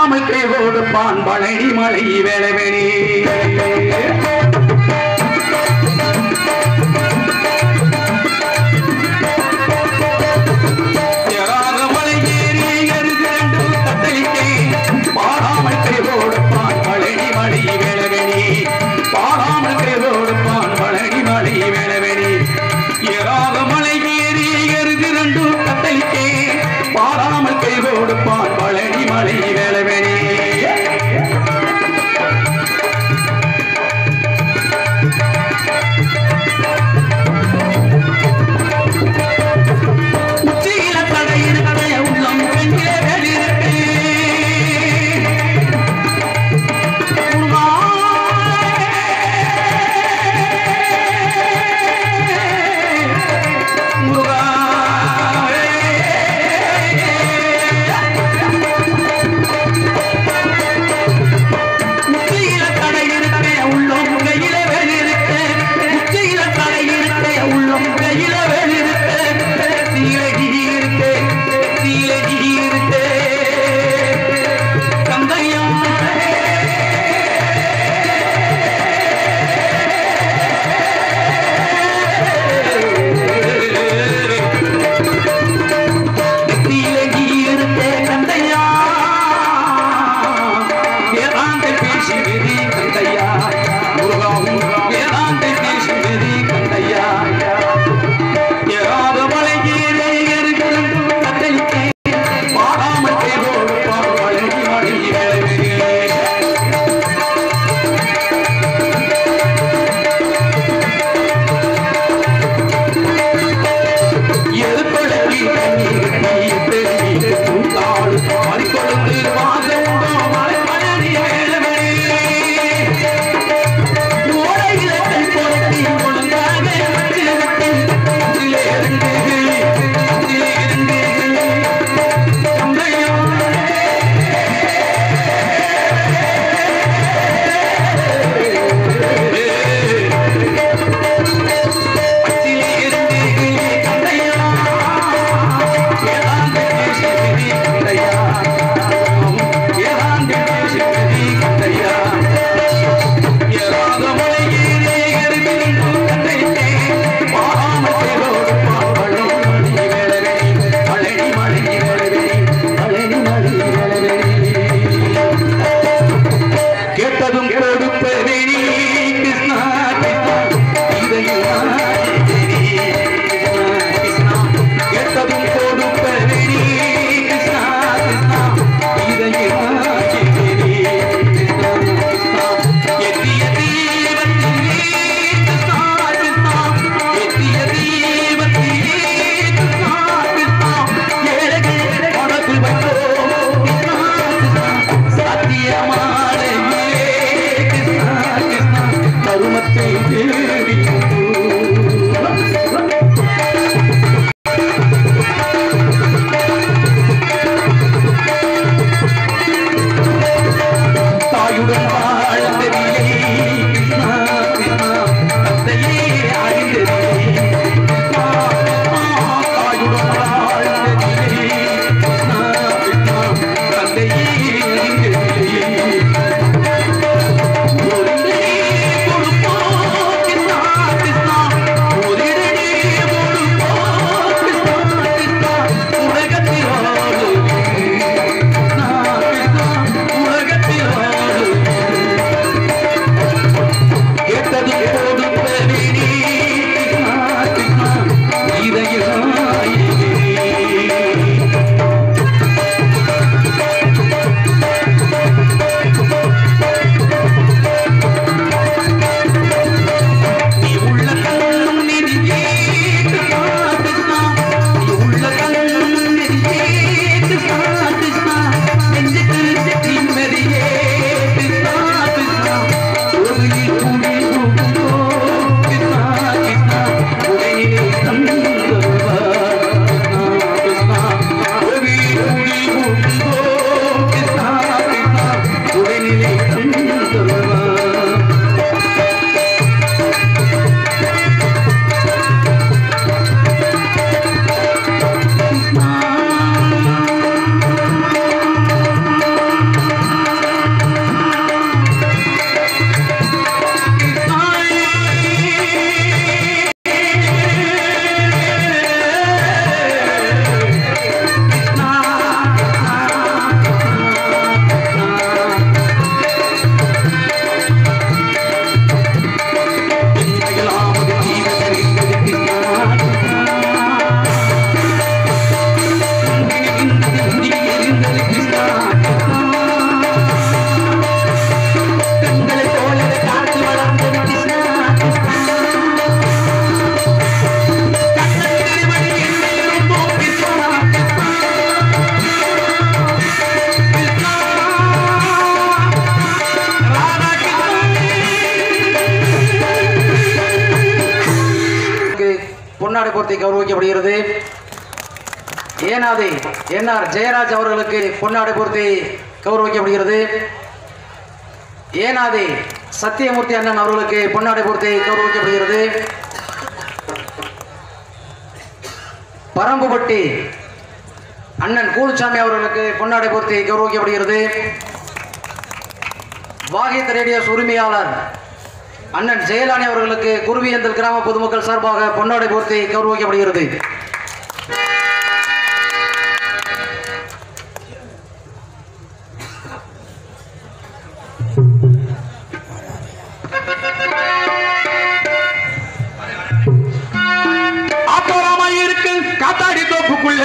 பாராமல் கை கொடுப்பான் பழனி மலை வேளவெளி ஏறாத மலை ஏறி எருதிரண்டு தத்தளிக்கே பாராமல் கை கொடுப்பான் பழனி மலை வேளவெளி பாராமல் கை கொடுப்பான் பழனி மலை வேளவெளி ஏறாத மலை ஏறி எருதிரண்டு தத்தளிக்கே பாராமல் கை கொடுப்பான் பழனி மலை வேளவெளி பொன்னாடை பூர்த்தி கௌரவிக்கப்படுகிறது ஏனாதி என்ஆர் ஜெயராஜ் அவர்களுக்கு பொன்னாடை பூர்த்தி கௌரவிக்கப்படுகிறது ஏனாதி சத்தியமூர்த்தி அண்ணன் அவர்களுக்கு பொன்னாடை பூர்த்தி கௌரவிக்கப்படுகிறது பரம்புபட்டி அண்ணன் கூலுச்சாமி அவர்களுக்கு பொன்னாடை பூர்த்தி கௌரவிக்கப்படுகிறது வாகித் ரேடியோஸ் உரிமையாளர் அண்ணன் ஜெயலானி அவர்களுக்கு குருவியந்தல் கிராம பொதுமக்கள் சார்பாக பொன்னாடை பூர்த்தி கௌரவிக்கப்படுகிறது ஆத்தோராமா இருக்கு காத்தாடி தோப்புக்குள்ள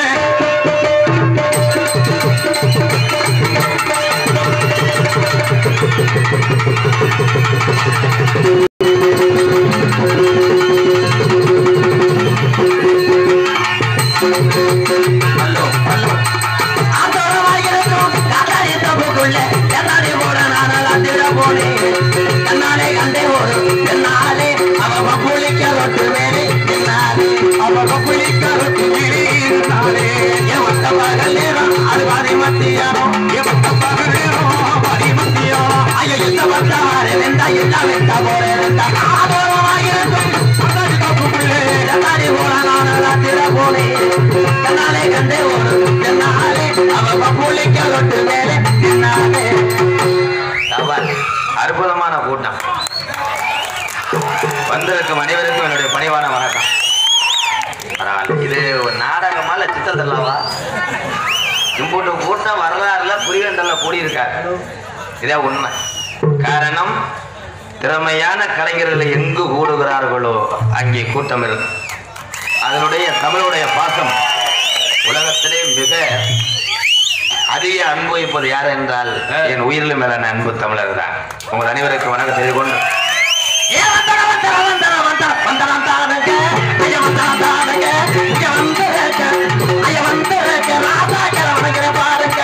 ஹலோ ஹலோ ஆத்தோரமாயிருக்கும் காத்தாடி தப்புக்குள்ள என்னாடி போட நானெல்லாம் திட போனேன் கண்ணாலே கண்டே ஒரு என்னாலே அவ புளிக்க ரொட்டு வேலை என்னாலே அவ பப்புளிக்கருக்கு இருந்தாலே என் வட்ட பகல் நேரம் அது பாதி மத்தியானம் எவத்த பகலேரோ பரிமத்தியா ஐயோ இந்த வட்டாரு வெந்தா இல்ல வெட்ட போறேன் வெந்தா ஆத்தோரமாயிருக்கும் காத்தாடி தோப்புக்குள்ளே என்னாடி போட நானெல்லாம் திட போனேன் கண்ணாலே கண்டே ஒரு என்னாலே அவ புளிக்க ரொட்டு வேலை என்னாலே சவால் அற்புதமான கூட்டம் வந்திருக்கும் அனைவருக்கும் என்னுடைய பணிவான வணக்கம் பரவாயில்ல இது ஒரு நாடகமா இல்ல சித்திரத்தில்லாவா இம்பூட்டு கூட்டம் வரலாறுல புரியண்டல்ல கூடியிருக்காரு இதே உண்மை காரணம் திறமையான கலைஞர்கள் எங்கு கூடுகிறார்களோ அங்கே கூட்டம் இருக்கும் அதனுடைய தமிழுடைய பாசம் உலகத்திலே மிக அதிக அன்பு வைப்பது யார் என்றால் என் உயிரிலும் மேலான அன்பு தமிழர் தான் உங்கள் அனைவருக்கு வணக்கம் செய்து கொண்டு ஏ வந்தன வந்தன வந்தன வந்தன வந்தனம் தானுங்க ஐய வந்தனம் தானுங்க இங்க வந்துருக்க ஐய வந்துருக்க ராசா கிழவனுக்கிற பாருங்க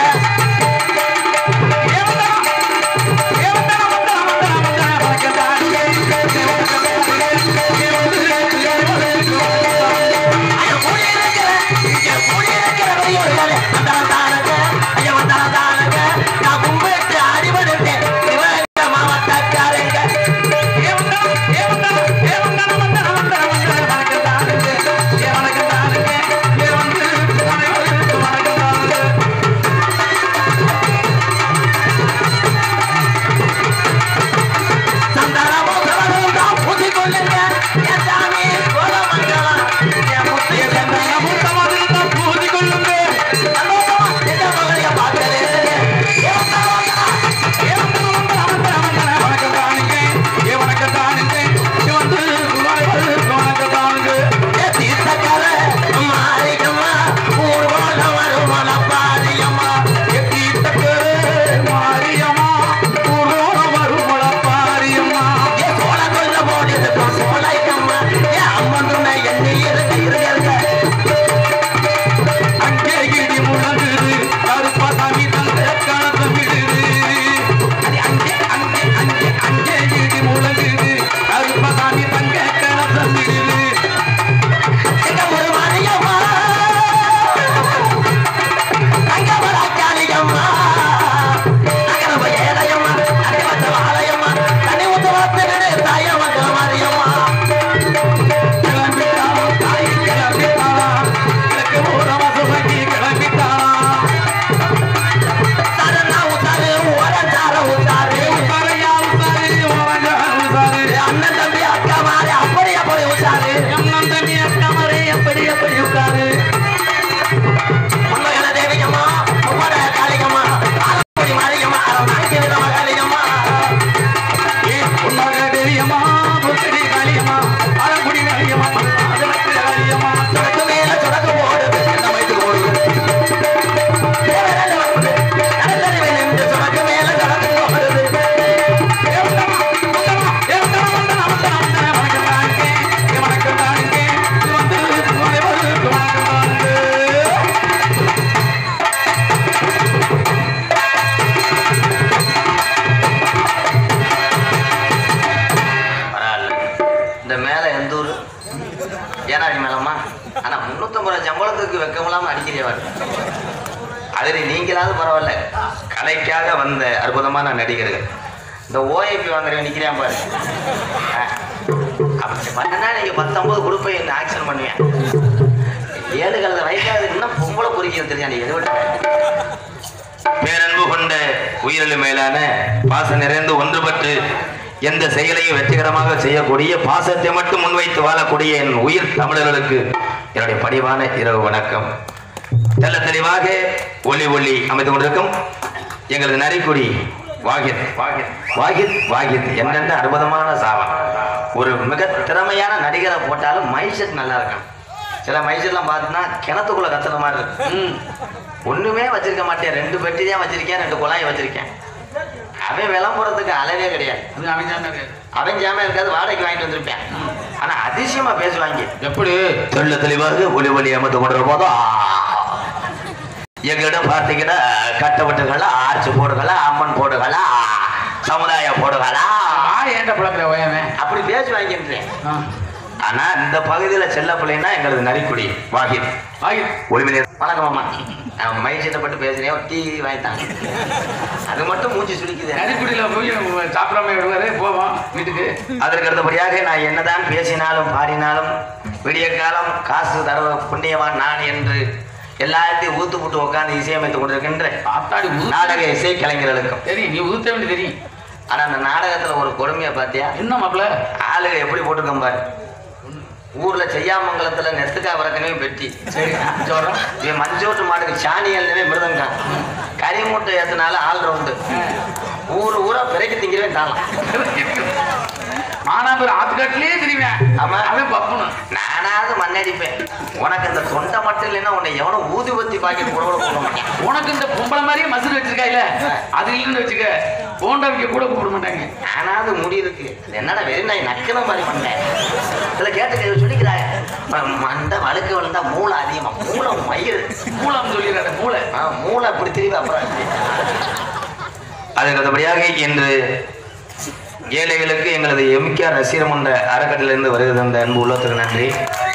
ஐய கூடி இருக்கிற இங்க கூடி இருக்கிற வெளியூர்களே வந்தனம் தானுங்க ஐய வந்தனம் தானுங்க நான் கும்பிட்டு அடிபடுத்தேன் சிவகங்கை மாவட்டக்காரங்க ஏ வந்தனம், ஏ வந்தனம், ஏ வந்தனம், வந்தனம், வந்தனம், வந்தனம், வணக்கம் தானுங்க. ஏ வணக்கம் தானுங்க. இல்லாம அடிக்கிறவர் அதில் நீங்களாவது பரவாயில்ல கலைக்காக வந்த அற்புதமான நடிகர்கள் இந்த ஓஏபி வாங்குறவன் நிற்கிறான் பாரு ஆ. அப்படி பண்ணா நீங்க பத்தொன்பது கொடுப்பை இந்த ஆக்ஷன் பண்ணுவேன் ஏழு கலந்த வயசாகுது இன்னும் பொம்பளை குறிக்கிறது தெரிஞ்சா நீ எது பேரன்பு கொண்ட உயிரிழு மேலான பாசம் நிறைந்து ஒன்றுபட்டு எந்த செயலையும் வெற்றிகரமாக செய்யக்கூடிய பாசத்தை மட்டும் முன்வைத்து வாழக்கூடிய என் உயிர் தமிழர்களுக்கு என்னுடைய பணிவான இரவு வணக்கம் தெல்ல தெளிவாக ஒளி ஒளி அமைத்து கொண்டிருக்கும் எங்களது நரிக்குடி வாகித் வாகித் வாகித் வாகித் என்னென்ன அற்புதமான சாவம் ஒரு மிக திறமையான நடிகரை போட்டாலும் மைசெட் நல்லா இருக்கும் சில மைசெட்லாம் பார்த்தீங்கன்னா கிணத்துக்குள்ள கத்துற மாதிரி இருக்கு ம். ஒண்ணுமே வச்சிருக்க மாட்டேன் ரெண்டு பெட்டி தான் வச்சிருக்கேன் ரெண்டு குழாய் வச்சிருக்கேன் அவன் விளம்பரத்துக்கு அளவே கிடையாது அது அவன் தான் இருக்காரு. அவன் ஜாமம் இருக்காது வாடகைக்கு வாங்கிட்டு வந்திருப்பேன் ஆனா அதிசயமா பேசுவாங்க எப்படி தெள்ள தெளிவாக ஒளி ஒளி அமர்ந்து கொண்டிருக்கும் போது ஆ. எங்களிடம் பார்த்தீங்கன்னா கட்டப்பட்டுகளா ஆர்ச்சி போடுகளா அம்மன் போடுகளா சமுதாய போடுகளா ஆறு ஏன்டா பிளக்கிற ஓயாமே அப்படி பேசுவாங்கன்றேன் ஆனா இந்த பகுதியில செல்ல பிள்ளைன்னா எங்களது நரிக்குடி வாகித் ஒளிமணி வணக்கம் அம்மா நான் மைசீட்டை பட்டு பேசுறேன் ஒரு டீ வாங்கிட்டாங்க அது மட்டும் மூஞ்சி சுளிக்குது நரிக்குடியில் போய் சாப்பிடாம விடுவாரு போவோம் வீட்டுக்கு அதற்கு அடுத்தபடியாக நான் என்னதான் பேசினாலும் பாடினாலும் விடிய காலம் காசு தர புண்ணியவான் நான் என்று எல்லாத்தையும் ஊத்து போட்டு உட்கார்ந்து இசையமைத்து கொண்டிருக்கின்ற ஆத்தாடி ஊத்து நாடக இசை கலைஞர்களுக்கும் தெரியும் நீ ஊத்த வேண்டி தெரியும் ஆனா அந்த நாடகத்துல ஒரு கொடுமையை பார்த்தியா என்ன மாப்பிள்ள ஆளுக எப்படி போட்டிருக்கோம் பாரு ஊர்ல செய்யாமங்கலத்துல நெத்துக்காய் வரக்கனவே பெட்டி சரி சொல்றோம் இவன் மஞ்சோட்டு மாட்டுக்கு சாணி எழுந்தவே மிருதங்க கறி மூட்டை ஏத்தினால ஆல் ரவுண்டு ஊரு ஊரா பிறகு திங்கிறவே தாளாம் மானாபுரம் ஆத்துக்காட்டிலே தெரியுவேன் ஆமா. அவன் பப்புனும் நானாவது மண்ணடிப்பேன் உனக்கு இந்த தொண்டை மட்டும் இல்லைன்னா உன்னை எவனும் ஊதுபத்தி பாக்கெட் கூட கூட போட மாட்டேன் உனக்கு இந்த பொம்பளை மாதிரியே மசுறு வச்சிருக்கா இல்ல அது இல்லைன்னு வச்சுக்க போண்டா வைக்க கூட கூப்பிட மாட்டாங்க நானாவது முடி இருக்கு இது என்னடா வெறும் நாய் நக்கின மாதிரி பண்ணேன் இதுல கேட்டு சொல்லிக்கிறாங்க ம- மண்டை வழுக்க விழுந்தா மூளை அதிகமா மூளை மயிறு மூலம் சொல்லிடுறாரு மூளை ஆ, மூளை அப்படி திரும்பி அப்புறம் அதுக்கு அடுத்தபடியாக இன்று ஏழைகளுக்கு எங்களது எம்கேஆர் ரசிகர் மன்ற அறக்கட்டளையிலிருந்து வருகிறது அந்த அன்பு உள்ளத்துக்கு நன்றி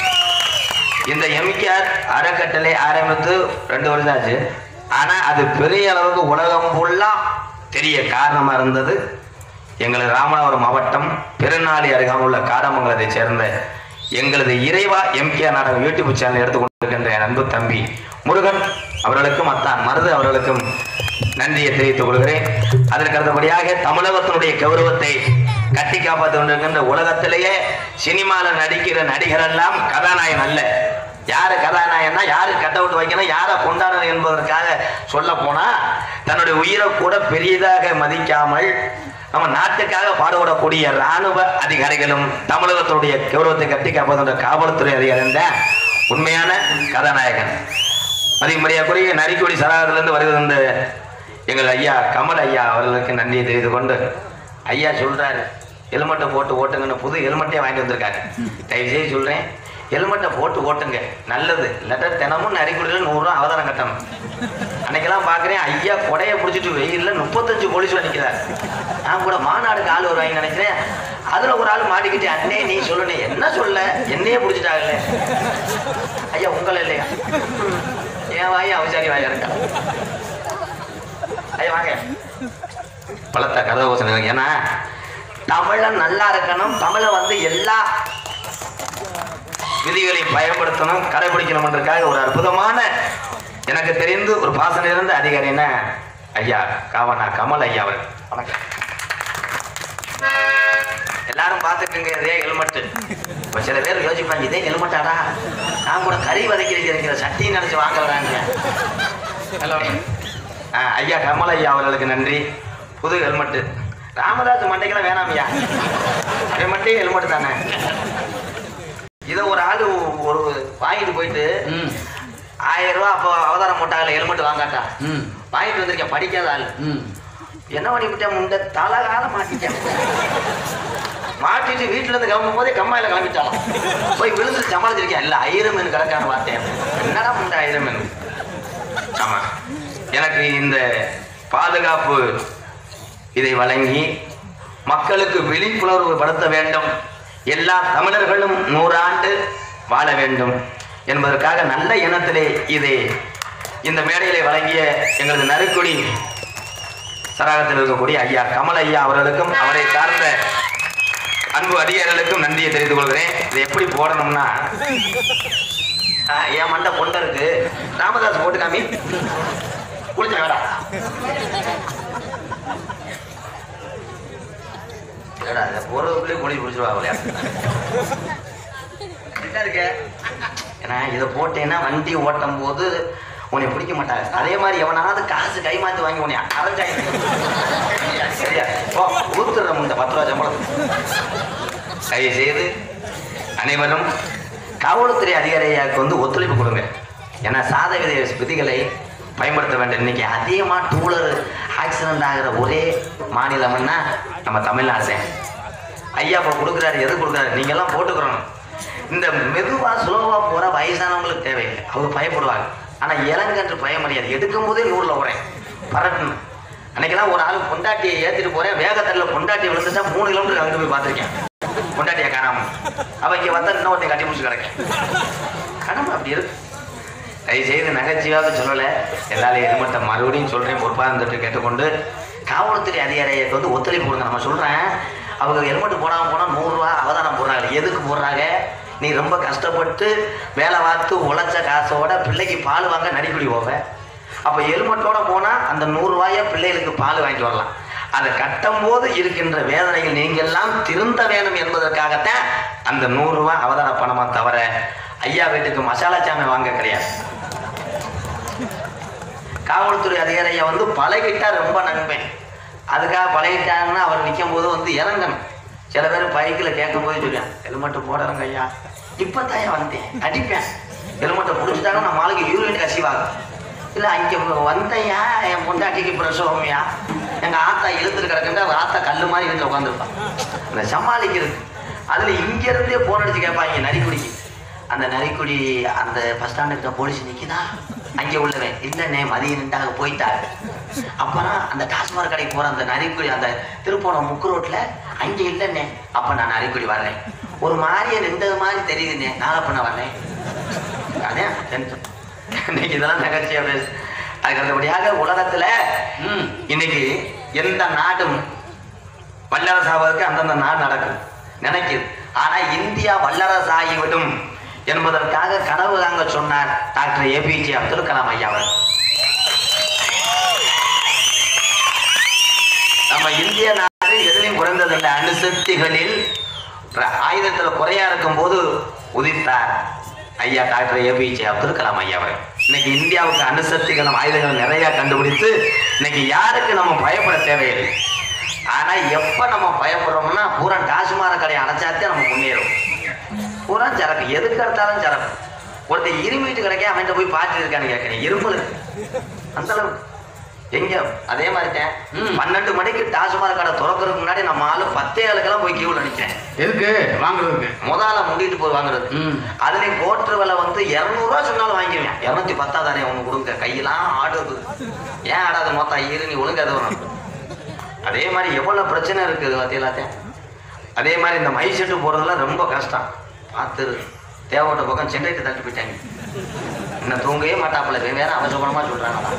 இந்த எம்கேஆர் அறக்கட்டளை ஆரம்பித்து ரெண்டு வருஷம் ஆச்சு ஆனா அது பெரிய அளவுக்கு உலகம் ஃபுல்லா தெரிய காரணமா இருந்தது எங்களது ராமநாதபுரம் மாவட்டம் பெருநாளி அருகாமல் உள்ள காடமங்கலத்தை சேர்ந்த எங்களது இறைவா எம்கேஆர் நாடகம் யூடியூப் சேனல் எடுத்துக்கொண்டிருக்கின்ற என் அன்பு தம்பி முருகன் அவர்களுக்கும் அத்தான் மருது அவர்களுக்கும் நன்றியை தெரிவித்துக் கொள்கிறேன் அதற்கு அடுத்தபடியாக தமிழகத்தினுடைய கௌரவத்தை கட்டி காப்பாற்றி கொண்டிருக்கின்ற உலகத்திலேயே சினிமாவில் நடிக்கிற நடிகர் எல்லாம் கதாநாயகன் அல்ல யாரு கதாநாயகன்னா யாரு கட்ட விட்டு வைக்கணும் யாரை கொண்டாடணும் என்பதற்காக சொல்ல போனா தன்னுடைய உயிரை கூட பெரியதாக மதிக்காமல் நம்ம நாட்டுக்காக பாடுபடக்கூடிய ராணுவ அதிகாரிகளும் தமிழகத்தினுடைய கௌரவத்தை கட்டி காப்பதோட காவல்துறை அதிகாரி தான் உண்மையான கதாநாயகன் மதிமரியாதைக்குரிய நரிக்கொடி சராகத்திலிருந்து வருகிறது இந்த எங்கள் ஐயா கமல் ஐயா அவர்களுக்கு நன்றியை தெரிவித்துக் கொண்டு ஐயா சொல்றாரு ஹெல்மெட்டை போட்டு ஓட்டுங்கன்னு புது ஹெல்மெட்டே வாங்கிட்டு வந்திருக்காரு தயவு செய்து சொல்றேன் ஹெல்மெட்டை போட்டு ஓட்டுங்க நல்லது இல்லாட்டா தினமும் நரிக்குடியில் நூறுரூவா அவதாரம் கட்டணும் அன்னைக்கெல்லாம் பார்க்குறேன் ஐயா கொடையை பிடிச்சிட்டு வெயிலில் முப்பத்தஞ்சு போலீஸ் நிற்கிறார் நான் கூட மாநாடுக்கு ஆள் வருவாங்கன்னு நினைக்கிறேன் அதில் ஒரு ஆள் மாட்டிக்கிட்டு அண்ணே நீ சொல்லணே என்ன சொல்ல என்னையே பிடிச்சிட்டாங்கல்ல ஐயா உங்களை இல்லையா என் வாய் அவசாரி வாயா இருக்கா ஐயா வாங்க பலத்த கதை யோசனை இருக்கு. ஏன்னா தமிழன் நல்லா இருக்கணும் தமிழை வந்து எல்லா விதிகளையும் பயன்படுத்தணும் கடைபிடிக்கணும்ன்றதுக்காக ஒரு அற்புதமான எனக்கு தெரிந்து ஒரு பாசன இருந்த அதிகாரின்னா ஐயா காவனா கமல் ஐயா அவர் வணக்கம் எல்லாரும் பார்த்துக்குங்க இதே ஹெல்மெட்டு இப்போ சில பேர் யோசிப்பாங்க இதே ஹெல்மெட்டாடா நான் கூட கறி வதக்கி இருக்கிற சட்டியை நினச்சி வாங்குறாங்க ஹலோ ஆ, ஐயா கமல் ஐயா அவர்களுக்கு நன்றி புது ஹெல்மெட்டு ராமதாஸ் மண்டைக்கெல்லாம் வேணாமையா அவன் மட்டும் ஹெல்மெட் தானே இதை ஒரு ஆளு ஒரு வாங்கிட்டு போயிட்டு ம் ஆயிரம் ரூபா அப்போ அவதாரம் போட்டாங்கல்ல ஹெல்மெட் வாங்காட்டா ம் வாங்கிட்டு வந்திருக்கேன் படிக்காத ஆளு ம் என்ன பண்ணிவிட்டேன் முண்டை தலகால மாட்டிட்டேன் மாட்டிட்டு வீட்டுல இருந்து கிளம்பும் போதே கம்மாயில கிளம்பிட்டாலும் போய் விழுந்து சமாளிச்சிருக்கேன் இல்ல ஐரமீன் கிடக்கான வார்த்தையா என்னடா முண்டை ஐரமீன் ஆமா எனக்கு இந்த பாதுகாப்பு இதை வழங்கி மக்களுக்கு விழிப்புணர்வு படுத்த வேண்டும் எல்லா தமிழர்களும் நூறாண்டு வாழ வேண்டும் என்பதற்காக நல்ல எண்ணத்திலே இதை இந்த மேடையிலே வழங்கிய எங்களது நறுக்குடி சராகத்தில் இருக்கக்கூடிய ஐயா கமல் ஐயா அவர்களுக்கும் அவரை சார்ந்த அன்பு அடியார்களுக்கும் நன்றியை தெரிவித்துக் கொள்கிறேன் இதை எப்படி போடணும்னா ஆ, என் மண்டை பொண்டை இருக்கு ராமதாஸ் போட்டு காமி குளிச்ச வேடா ஏடா இதை போறதுக்குள்ளே குழி பிடிச்சிருவாங்க இருக்கு ஏன்னா இதை போட்டேன்னா வண்டி ஓட்டும் போது உன்னை பிடிக்க மாட்டாங்க அதே மாதிரி எவனாவது காசு கை மாத்தி வாங்கி உன்னை அரைஞ்சாங்க சரியா போ ஊத்துறோம் இந்த பத்து ரூபா சம்பளம் தயவு செய்து அனைவரும் காவல்துறை அதிகாரியாருக்கு வந்து ஒத்துழைப்பு கொடுங்க ஏன்னா சாத விதி விதிகளை பயன்படுத்த வேண்டும் இன்னைக்கு அதிகமாக டூலர் ஆக்சிடென்ட் ஆகிற ஒரே மாநிலம்னா நம்ம தமிழ்நாடு தான் ஐயா இப்போ கொடுக்குறாரு எது கொடுக்குறாரு நீங்கெல்லாம் போட்டுக்கிறணும் இந்த மெதுவா சுலபா போற வயசானவங்களுக்கு தேவையில்லை அவங்க பயப்படுவாங்க ஆனா இளங்கன்று பயம் முடியாது எடுக்கும் போதே நூறுல உரேன் பரட்டணும் அன்னைக்கெல்லாம் ஒரு ஆள் பொண்டாட்டியை ஏத்திட்டு போறேன் வேகத்தல்ல பொண்டாட்டி விழுந்துட்டா மூணு கிலோமீட்டர் அங்கிட்டு போய் பார்த்திருக்கேன் பொண்டாட்டியை காணாம அவ இங்க வந்தா இன்னொருத்தையும் கட்டி முடிச்சு கிடக்கேன் கடமை அப்படி இருக்கு தயவு செய்து நகைச்சுவையாக சொல்லலை எல்லாரும் எதுமட்ட மறுபடியும் சொல்கிறேன் பொறுப்பாக இருந்துட்டு கேட்டுக்கொண்டு காவல்துறை அதிகாரிக்கு வந்து ஒத்துழைப்பு கொடுங்க நம்ம சொல்கிறேன் அவங்க ஹெல்மெட் போடாமல் போனால் நூறுரூவா அவதானம் போடுறாங்க எதுக்கு போடுறாங்க நீ ரொம்ப கஷ்டப்பட்டு வேலை பார்த்து உழைச்ச காசோட பிள்ளைக்கு பால் வாங்க நடிக்குடி போவ அப்போ ஹெல்மெட்டோட போனால் அந்த நூறுரூவாய பிள்ளைகளுக்கு பால் வாங்கிட்டு வரலாம் அதை கட்டும் போது இருக்கின்ற வேதனைகள் நீங்கெல்லாம் திருந்த வேணும் என்பதற்காகத்தான் அந்த நூறுரூவா அவதார பணமா தவிர ஐயா வீட்டுக்கு மசாலா சாமை வாங்க கிடையாது காவல்துறை அதிகாரியை வந்து பழகிட்டா ரொம்ப நண்பேன் அதுக்காக பழகிட்டாங்கன்னா அவர் நிற்கும் போது வந்து இறங்கணும் சில பேர் பைக்கில் கேட்கும் போது சொல்லுவேன் ஹெல்மெட்டு போடுறேங்க ஐயா இப்போ தான் வந்தேன் அடிப்பேன் ஹெல்மெட்டை பிடிச்சிட்டாங்க நம்ம ஆளுக்கு யூரின் கசிவாகும் இல்லை அங்கே வந்தையா என் பொண்டாட்டிக்கு பிரசவம்யா எங்கள் ஆத்தா இழுத்துட்டு கிடக்குங்க அவர் ஆத்தா கல் மாதிரி வீட்டில் உட்காந்துருப்பான் அந்த சமாளிக்கிறது அதில் இங்கேருந்தே போன் அடிச்சு கேட்பாங்க நரிக்குடிக்கு அந்த நரிக்குடி அந்த பஸ் ஸ்டாண்டுக்கு போலீஸ் நிற்கிதா அங்கே உள்ளவன் இல்லைண்ணே மதியம் நின்றாங்க போயிட்டாங்க அப்புறம் அந்த டாஸ்மாக் கடைக்கு போகிற அந்த நரிக்குடி அந்த திருப்போணம் முக்கு ரோட்டில் அங்கே இல்லைண்ணே அப்போ நான் நரிக்குடி வர்றேன் ஒரு மாதிரியே நின்றது மாதிரி தெரியுதுண்ணே நாளை பண்ண வர்றேன் அதே tension. இன்னைக்கு இதெல்லாம் நகைச்சியா பேசு அதுக்கு அடுத்தபடியாக உலகத்துல ம், இன்னைக்கு எந்த நாடும் வல்லரசாவதற்கு அந்தந்த நாடு நடக்குது நினைக்குது ஆனா இந்தியா வல்லரசாகிவிடும் என்பதற்காக கனவு தாங்க சொன்னார் டாக்டர் ஏபிஜே அப்துல் கலாம் ஐயா அவர் நம்ம இந்திய நாடு எதிலையும் குறைந்ததில்லை அணுசக்திகளில் ர- ஆயுதத்துல குறையா இருக்கும் போது உதித்தார் ஐயா டாக்டர் ஏபிஜே அப்துல் கலாம் ஐயா அவர் இன்னைக்கு இந்தியாவுக்கு அணுசக்திகளும் ஆயுதங்களும் நிறைய கண்டுபிடித்து இன்னைக்கு யாருக்கு நம்ம பயப்பட தேவையில்லை ஆனா எப்ப நம்ம பயப்படுறோம்னா பூரா டாஸ்மாக் கடையை அடைச்சாத்தே நம்ம முன்னேறும் பூரா சரக்கு எதுக்கு எடுத்தாலும் சரக்கு ஒருத்தர் இருமிட்டு கிடைக்க அவன்கிட்ட போய் பார்த்துட்டு இருக்கான்னு கேட்கறேன் இரும்பல் அந்த அளவுக்கு எங்க அதே மாதிரிட்டேன் பன்னெண்டு மணிக்கு டாஸ்மாக் கடை திறக்கிறதுக்கு முன்னாடி நம்ம ஆளு பத்தே ஆளுக்கெல்லாம் போய் கியூவில் நினைச்சேன் எதுக்கு வாங்குறதுக்கு முதல்ல முடிட்டு போய் வாங்குறது ம். அதுலயும் போட்டுற விலை வந்து இரநூறுவா சொன்னாலும் வாங்கிடுவேன் இரநூத்தி பத்தா தானே ஒன்று கொடுங்க கையெல்லாம் ஆடுது ஏன் ஆடாத மொத்தம் இரு நீ ஒழுங்கா அது வரும் அதே மாதிரி எவ்வளவு பிரச்சனை இருக்குது பார்த்தீங்களாத்தேன் அதே மாதிரி இந்த மை செட்டு போடுறதுலாம் ரொம்ப கஷ்டம் பார்த்து தேவைப்பட்ட பக்கம் சென்னைக்கு தள்ளி போயிட்டாங்க இன்னும் தூங்கவே மாட்டாப்புல இவன் வேற அவசரமா சொல்றாங்களா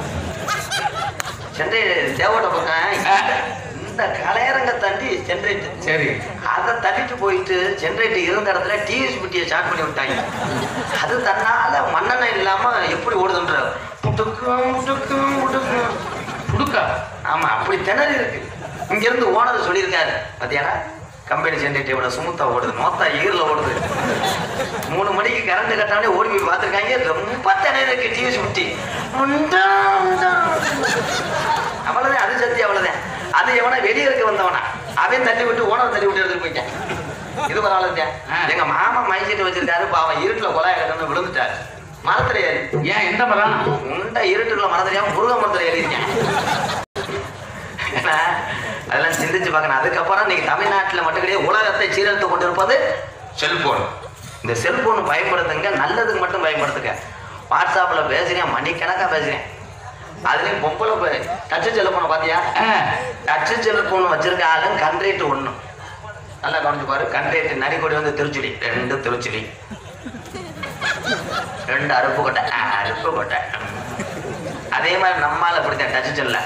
சென்னை தேவோட பக்கம் இந்த கலையரங்க தாண்டி சென்ட்ரேட் சரி அதை தள்ளிட்டு போயிட்டு ஜென்ரேட் இருந்த இடத்துல டிவிஎஸ் பெட்டியை ஸ்டார்ட் பண்ணி விட்டாங்க அது தன்னால மண்ணெண்ணெய் இல்லாம எப்படி ஓடுதுன்ற புட்டுக்கும் புட்டுக்கும் புட்டுக்கும் புடுக்கா ஆமா அப்படி திணறி இருக்கு இங்க இருந்து ஓனர் சொல்லியிருக்காரு பாத்தியாடா கம்பெனி ஜென்ரேட்டர் இவ்வளவு சுமுத்தா ஓடுது மொத்தா ஈரில் ஓடுது மூணு மணிக்கு கரண்ட் கட்டாலே ஓடி போய் பார்த்துருக்காங்க ரொம்ப திணறி இருக்கு டிவிஎஸ் பெட்டி முண்டா, முண்டா. அவ்வளவுதான் அது சத்தி அவ்வளவுதான் அது எவனா வெளியே இருக்க வந்தவனா அவன் தள்ளி விட்டு ஓனர் தள்ளி விட்டு எடுத்துட்டு போயிட்டான் இது பரவாயில்ல ஆ. எங்க மாமா மைசெட் வச்சிருக்காரு பாவம் இருட்டுல கொலாய கட்டணும் விழுந்துட்டாரு மரத்துல ஏறி ஏன் எந்த மரம் உண்ட இருட்டுக்குள்ள மரம் தெரியாம முருக மரத்துல ஏறிருக்கேன் ஏன்னா, அதெல்லாம் சிந்திச்சு பார்க்கணும் அதுக்கப்புறம் நீங்க தமிழ்நாட்டுல மட்டும் கிடையாது உலகத்தை சீரழித்து கொண்டிருப்பது செல்போன் இந்த செல்போன் பயன்படுத்துங்க நல்லதுக்கு மட்டும் பயன்படுத்துங்க வாட்ஸ்அப்ல பேசுறேன் மணிக்கணக்கா பேசுறேன் அதுலயும் பொம்பளை போய் டச்சு செல்போனை பாத்தியா டச்சு செல்போன் வச்சிருக்க ஆளும் கண்ட்ரேட் ஒண்ணு நல்லா கவனிச்சு பாரு கண்ட்ரேட் நரிக்கொடி வந்து திருச்சுடி ரெண்டு திருச்சுடி ரெண்டு அருப்பு கொட்டை ஆ, அருப்பு கொட்டை அதே மாதிரி நம்மால அப்படித்தான் டச்சு சொல்ல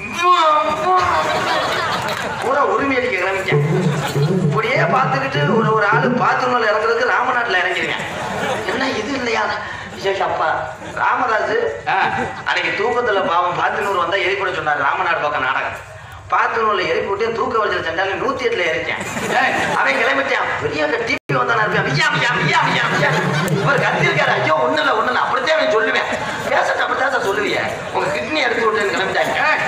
பூரா உரிமை அடிக்க கிளம்பிட்டேன் இப்படியே பார்த்துக்கிட்டு ஒரு ஒரு ஆளு பாத்ரூம்ல இறங்குறதுக்கு ராமநாட்டில் இறங்கிருங்க என்ன இது இல்லையா விசேஷ அப்பா ராமராஜு ஆ. அன்னைக்கு தூக்கத்துல பாவம் பாத்தினூர் வந்தா எழுப்பிட சொன்னார் ராமநாடு பக்கம் நாடகம் பாத்தினூர்ல எழுப்பி விட்டு தூக்க வச்ச சண்டாலி நூத்தி எட்டுல இறக்கேன் ஏய், அவன் கிளம்பிட்டான் பெரிய டிவி வந்தானா இருப்பேன் ஐயா ஐயா ஐயா ஐயா ஐயா இவர் கத்திருக்காரு ஐயோ ஒண்ணு இல்ல ஒண்ணு இல்ல அப்படித்தான் அவன் சொல்லுவேன் பேசட்டு அப்படித்தான் சார் சொல்லுவீங்க உங்க கிட்னி எடுத்து விட்டுன்னு கிளம்பிட்டாங்க ஏய்,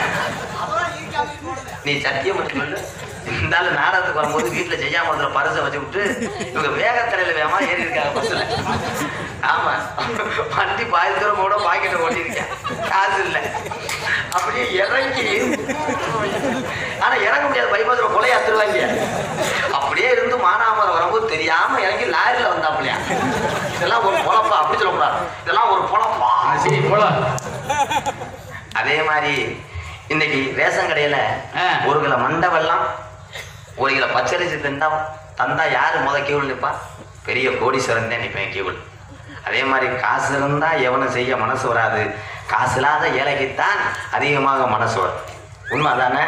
நீ சத்தியம் மட்டும் சொல்லு இந்த ஆளு நாடகத்துக்கு வரும்போது வீட்டுல செய்யாம இருக்கிற பரிசை வச்சு விட்டு இவங்க வேகத்தரையில வேகமா ஏறி இருக்காங்க பஸ்ல ஆமா வண்டி பாதி தூரம் கூட பாக்கெட்டை ஓட்டிருக்கேன் காசு இல்ல அப்படியே இறங்கி ஆனா இறங்க முடியாது பைபாஸ்ல கொலையா திருவாங்க அப்படியே இருந்து மானாமரம் வரும்போது தெரியாம இறங்கி லாரில வந்தாப்லையா இதெல்லாம் ஒரு பொழப்பா அப்படி சொல்லக்கூடாது இதெல்லாம் ஒரு பொழப்பா ஆ, சரி போலாம் அதே மாதிரி இன்னைக்கு ரேஷன் கடையில ஆ. ஒரு கிலோ மண்டை வெல்லம் ஒரு கிலோ பச்சரிசி தந்தா தந்தா யாரு முத கியூவில் நிற்பா பெரிய கோடீஸ்வரன் தான் நிற்பேன் கியூவில் அதே மாதிரி காசு இருந்தா எவனும் செய்ய மனசு வராது காசு இல்லாத ஏழைக்குத்தான் அதிகமாக மனசு வரும் உண்மை தானே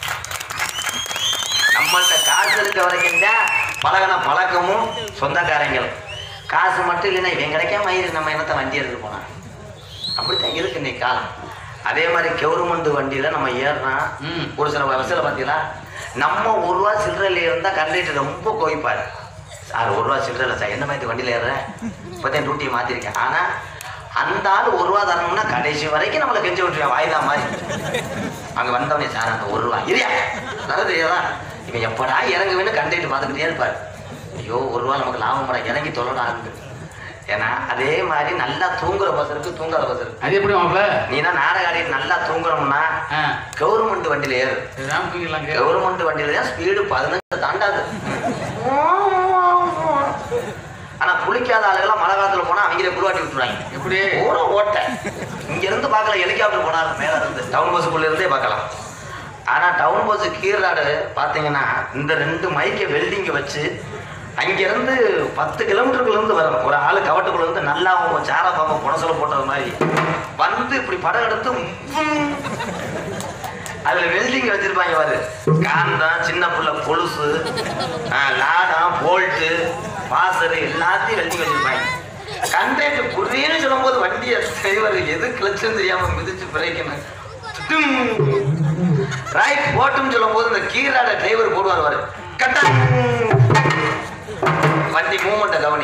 நம்மள்ட்ட காசு இருக்க வரைக்கும் தான் பழகின பழக்கமும் சொந்தக்காரங்களும் காசு மட்டும் இல்லைன்னா இவன் கிடைக்காம இரு நம்ம என்னத்தை வண்டி எடுத்துட்டு போனான் அப்படித்தான் இருக்கு இன்னைக்கு காலம் அதே மாதிரி கவர்மெண்ட் வண்டியில நம்ம ஏறினா ம். ஒரு சில பஸ்ஸில் பார்த்தீங்களா நம்ம ஒரு ரூபா சில்லறையில் இருந்தால் கண்டக்டர் ரொம்ப கோவிப்பார் சார் ஒரு ரூபா சில்லறை சார் என்ன மாதிரி வண்டியில் ஏறுறேன் இப்போதான் டியூட்டியை மாற்றிருக்கேன் ஆனால் அந்த ஆள் ஒரு ரூபா தரணும்னா கடைசி வரைக்கும் நம்மளை கெஞ்சி விட்டுருவேன் வாய்தா மாதிரி அங்கே வந்தவனே சார் அந்த ஒரு ரூபா இல்லையா அதாவது ஏதான் இவன் எப்படா இறங்குவேன்னு கண்டக்டர் பார்த்துக்கிட்டே இருப்பார் ஐயோ ஒரு ரூபா நமக்கு லாபம் பட இறங்கி தொல்லடா இருக்கு ஏன்னா அதே மாதிரி நல்லா தூங்குற பஸ் இருக்கு தூங்காத பஸ் இருக்கு அது எப்படி மாப்பிள நீனா நாடக ஆடிட்டு நல்லா தூங்குறோம்னா ஆ, கவர்மெண்ட் வண்டியில ஏறு ராம் தூங்கிடலாங்க கவர்மெண்ட் வண்டியில தான் ஸ்பீடு பதினஞ்சு தாண்டாது ஆனா குளிக்காத ஆளுகெல்லாம் மழை காலத்துல போனா அவங்களே குருவாட்டி விட்டுருவாங்க எப்படி பூரா ஓட்ட இங்க இருந்து பார்க்கல ஹெலிகாப்டர் போனாலும் மேல இருந்து டவுன் பஸ்ஸுக்குள்ள இருந்தே பார்க்கலாம் ஆனா டவுன் பஸ் கீழாடு பாத்தீங்கன்னா இந்த ரெண்டு மைக்கை வெல்டிங்க வச்சு அங்க இருந்து பத்து கிலோமீட்டருக்குள்ள இருந்து வரும் ஒரு ஆளு கவட்டுக்குள்ள இருந்து நல்லா அவங்க சார பாம்பு புனசல போட்டது மாதிரி வந்து இப்படி படம் எடுத்து உம். அதுல வெல்டிங் வச்சிருப்பாங்க பாரு காந்தம் சின்ன புள்ள கொலுசு ஆ, லாடம் போல்ட்டு வாசரு எல்லாத்தையும் வெல்டிங் வச்சிருப்பாங்க கண்டக்டர் புரியுன்னு சொல்லும்போது வண்டியை டிரைவர் எது கிளச்சுன்னு தெரியாம மிதிச்சு பிரேக்கணும் ரைட் போட்டும் சொல்லும் போது இந்த கீழாட டிரைவர் போடுவார் பாரு கட்டா வண்டி மூமெண்ட்டை கவனி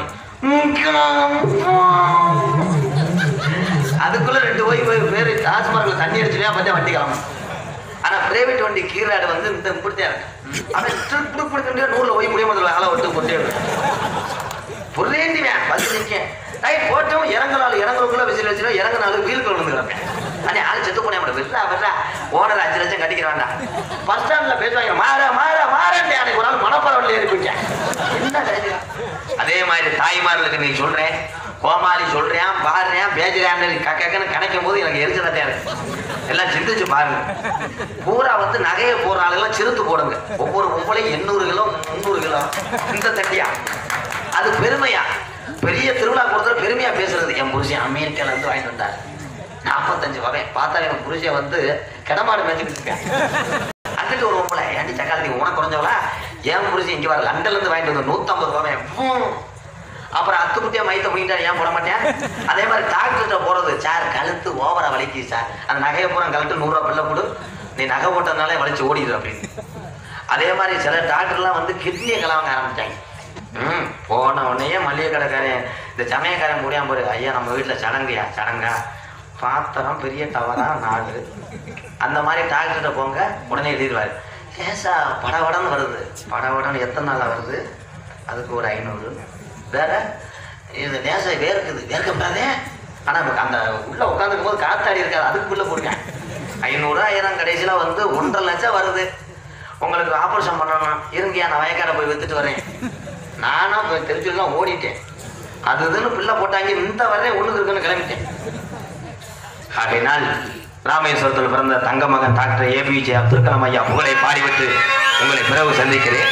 அதுக்குள்ள ரெண்டு போய் போய் பேர் டாஸ்மார்க்ல தண்ணி அடிச்சுலையா பார்த்தா வண்டி கிளம்பும் ஆனா பிரைவேட் வண்டி கீழாடு வந்து இந்த இப்படித்தான் இருக்கு அவன் திருப்பி பிடிக்கிற நூறுல போய் முடிய முதல்ல ஆளை விட்டு கொண்டே புரியேண்டிவேன் பஸ் நிற்க ரைட் போட்டும் இறங்குனாலும் இறங்குறதுக்குள்ள விசில் வச்சிடும் இறங்குனாலும் வீலுக்குள்ள வந்து கிடப்பேன் அண்ணே ஆள் செத்து போனே மட்டும் விட்றா விட்றா ஓனர் அஞ்சு லட்சம் கட்டிக்கிற வேண்டாம் பஸ் ஸ்டாண்ட்ல பேசுவாங்க மாற மாற மாறண்டே அன்னைக்கு ஒரு நாள் மணப்பரவல்ல ஏறி போயிட்டேன் என்ன தைரியம்? அதே மாதிரி தாய்மார்களுக்கு நீ சொல்றேன் கோமாளி சொல்றேன் பாடுறேன் பேசுறேன்னு கக்கன்னு கணக்கும் போது எனக்கு எரிச்சலா தேவை எல்லாம் சிந்திச்சு பாருங்க பூரா வந்து நகையை போடுற ஆளுங்கெல்லாம் சிறுத்து போடுங்க ஒவ்வொரு பொம்பளையும் எண்ணூறு கிலோ முந்நூறு கிலோ இந்த தட்டியா அது பெருமையா பெரிய திருவிழா கொடுத்துற பெருமையா பேசுறது என் புருஷன் அமெரிக்கால இருந்து வாங்கிட்டு வந்தார் நாற்பத்தஞ்சு வகை பார்த்தா எனக்கு புருஷன் வந்து கிடமாடு மேய்ச்சிட்டு இருக்கேன் அங்கிட்டு ஒரு பொம்பளை ஏன்டி சக்காலத்தி உனக்கு குறைஞ்சவளா என் புருஷன் இங்க வர லண்டன்ல இருந்து வாங்கிட்டு வந்து நூத்தம்பது ரூபாய் ஹம். அப்புறம் அத்து குட்டியா மைத்த முடிக்கிட்டா ஏன் போட மாட்டேன் அதே மாதிரி டாக்டர்கிட்ட போறது சார் கழுத்து ஓவரா வலிக்கு சார் அந்த நகையை பூரா கழுத்து நூறுரூவா பிள்ளை கொடு நீ நகை போட்டதுனாலே வலிச்சு ஓடிடு அப்படின்னு அதே மாதிரி சில டாக்டர்லாம் வந்து கிட்னியை கலவாங்க ஆரம்பிச்சாங்க ம் போன உடனே மளிகை கடைக்காரன் இந்த சமயக்காரன் முடியாம போரு ஐயா நம்ம வீட்டில் சடங்குயா சடங்கா பாத்திரம் பெரிய டவரா நாடு அந்த மாதிரி டாக்டர்கிட்ட போங்க உடனே எழுதிடுவார் லேசா படவடன்னு வருது படவடன்னு எத்தனை நாளாக வருது அதுக்கு ஒரு ஐநூறு வேற இது லேசா வேர்க்குது வேர்க்கப்படாதே ஆனால் அந்த உள்ள உட்காந்துக்கும் போது காத்தாடி இருக்காது அதுக்குள்ளே போடுங்க ஐநூறு ஆயிரம் கடைசியில் வந்து ஒன்றரை லட்சம் வருது உங்களுக்கு ஆபரேஷன் பண்ணணும் இருங்கயா நான் வயக்கார போய் வித்துட்டு வரேன் நானும் இப்போ தெரிஞ்சுலாம் ஓடிட்டேன் அது இதுன்னு பிள்ளை போட்டாங்க இந்த வரையும் ஒண்ணுக்கு இருக்குன்னு கிளம்பிட்டேன் ஆகையினால் ராமேஸ்வரத்தில் பிறந்த தங்க மகன் டாக்டர் ஏபிஜே அப்துல் கலாம் ஐயா புகழை பாடிவிட்டு உங்களை பிறகு சந்திக்கிறேன்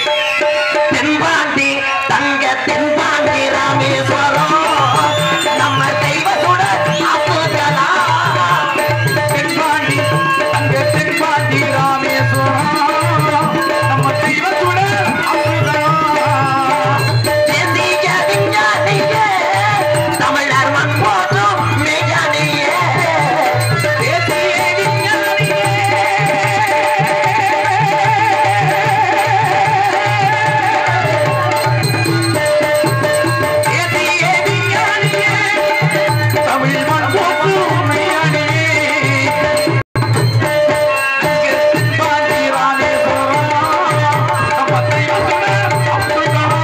தென்பாண்டி தங்க தென்பாண்டி ராமேஸ்வரம் நம்ம தெய்வத்தோட அப்புதலா தென்பாண்டி அங்கே தென்பாண்டி ராமேஸ்வரம் நம்ம தெய்வத்தோட அற்புதம். தேசிய விஞ்ஞானியே தமிழர் மண் போற்றும் மெய்ஞானியே தேசிய விஞ்ஞானியே. தேசிய விஞ்ஞானியே. தமிழ் மண் போற்றும் மெய்ஞானியே. அங்கே தென்பாண்டி ராமேஸ்வரம் நம்ம தெய்வத்தோட அற்புதம்.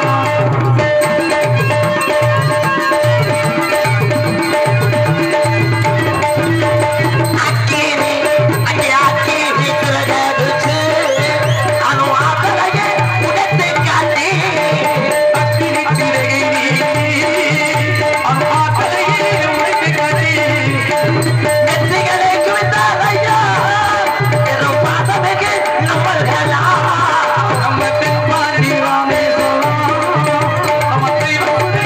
அக்கினி அங்கே அக்கினி திரகடிச்சு அணு ஆத்தலையே உடத்தை காட்டி அக்கினி சிறகை நீ, அம்மாக்களையே உடைத்து காட்டி, நெற்றிகளை குவித்தார் ஐயா பெரும் பாசமிகு நம்மள்களா நம்ம தென்பாண்டி ராமேஸ்வரம், நம்ம தெய்வத்தோட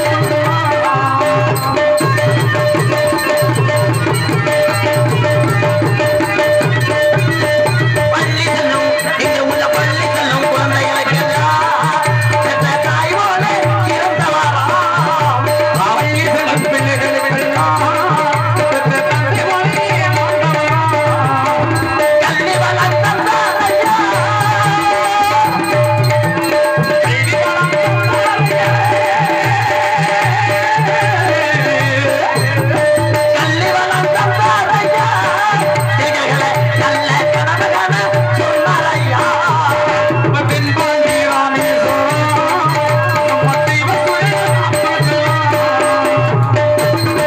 பள்ளி செல்லும் இங்கு உள்ள பள்ளி செல்லும் குழந்தைகளுக்கெல்லாம் பெற்ற தாய் போல இருந்தவராம் பள்ளி செல்லும் பிள்ளைகளுக்கெல்லாம் பெற்ற தந்தை போலே வாழ்ந்தவராம். கல்வி வளம் தந்தார் ஐயா கல்வி வளம் கல்வி வளம் தந்தார் ஐயா எங்களை நல்ல கனவு காண சொன்னார் ஐயா நம்ம தென்பாண்டி ராமேஸ்வரம், நம்ம தெய்வத்தோட அற்புதம்.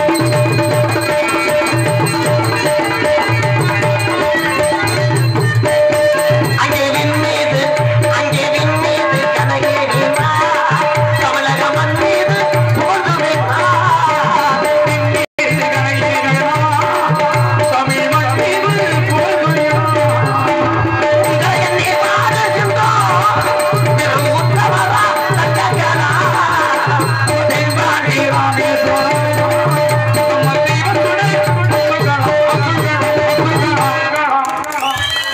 அங்கே விண்மீது அங்கே விண்மீது கனகேறினா கமலக மண் மீது போது தமிழ் மண்ணில் போதுயா தென்பாண்டி ராமேஸ்வரம் நம்ம தெய்வத்தோட அற்புதம், அற்புதம், அற்புதம்.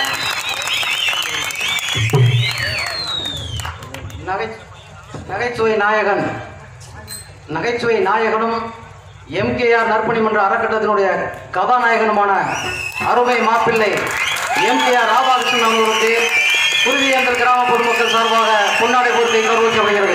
நகை- நகைச்சுவை நாயகன் நகைச்சுவை நாயகனும் எம்கேஆர் நற்பணி மன்ற அறக்கட்டத்தினுடைய கதாநாயகனுமான அருமை மாப்பிள்ளை எம்கேஆர் ராதாகிருஷ்ணன் அவர்களுக்கு குருவியந்தல் கிராம பொதுமக்கள் சார்பாக பொன்னாடை பூர்த்தி கௌரவிக்கப்படுகிறது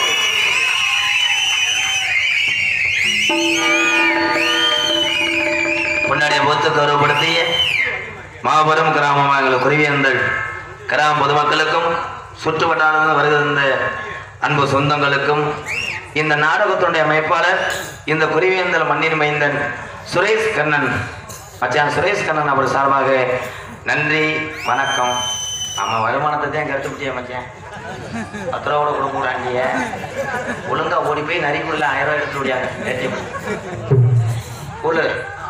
பொன்னாடிய போத்து கௌரவப்படுத்திய மாபெரும் கிராமமாக எங்கள் குருவியந்தல் கிராம பொதுமக்களுக்கும் சுற்று வட்டாரத்தில் வருகின்ற அன்பு சொந்தங்களுக்கும் இந்த நாடகத்தினுடைய அமைப்பாளர் இந்த குருவியந்தல் மண்ணின் மைந்தன் சுரேஷ் கண்ணன் மச்சான் சுரேஷ் கண்ணன் அவர் சார்பாக நன்றி வணக்கம் ஆமா வருமானத்தை தான் கருத்துப்பிட்டியா மச்சான் பத்து ரூபா கூட கொடுக்க கூடாண்டிய ஒழுங்கா ஓடி போய் நரிக்குள்ள ஆயிரம் ரூபாய் எடுத்து விடியாங்க ஏடிஎம் கூலு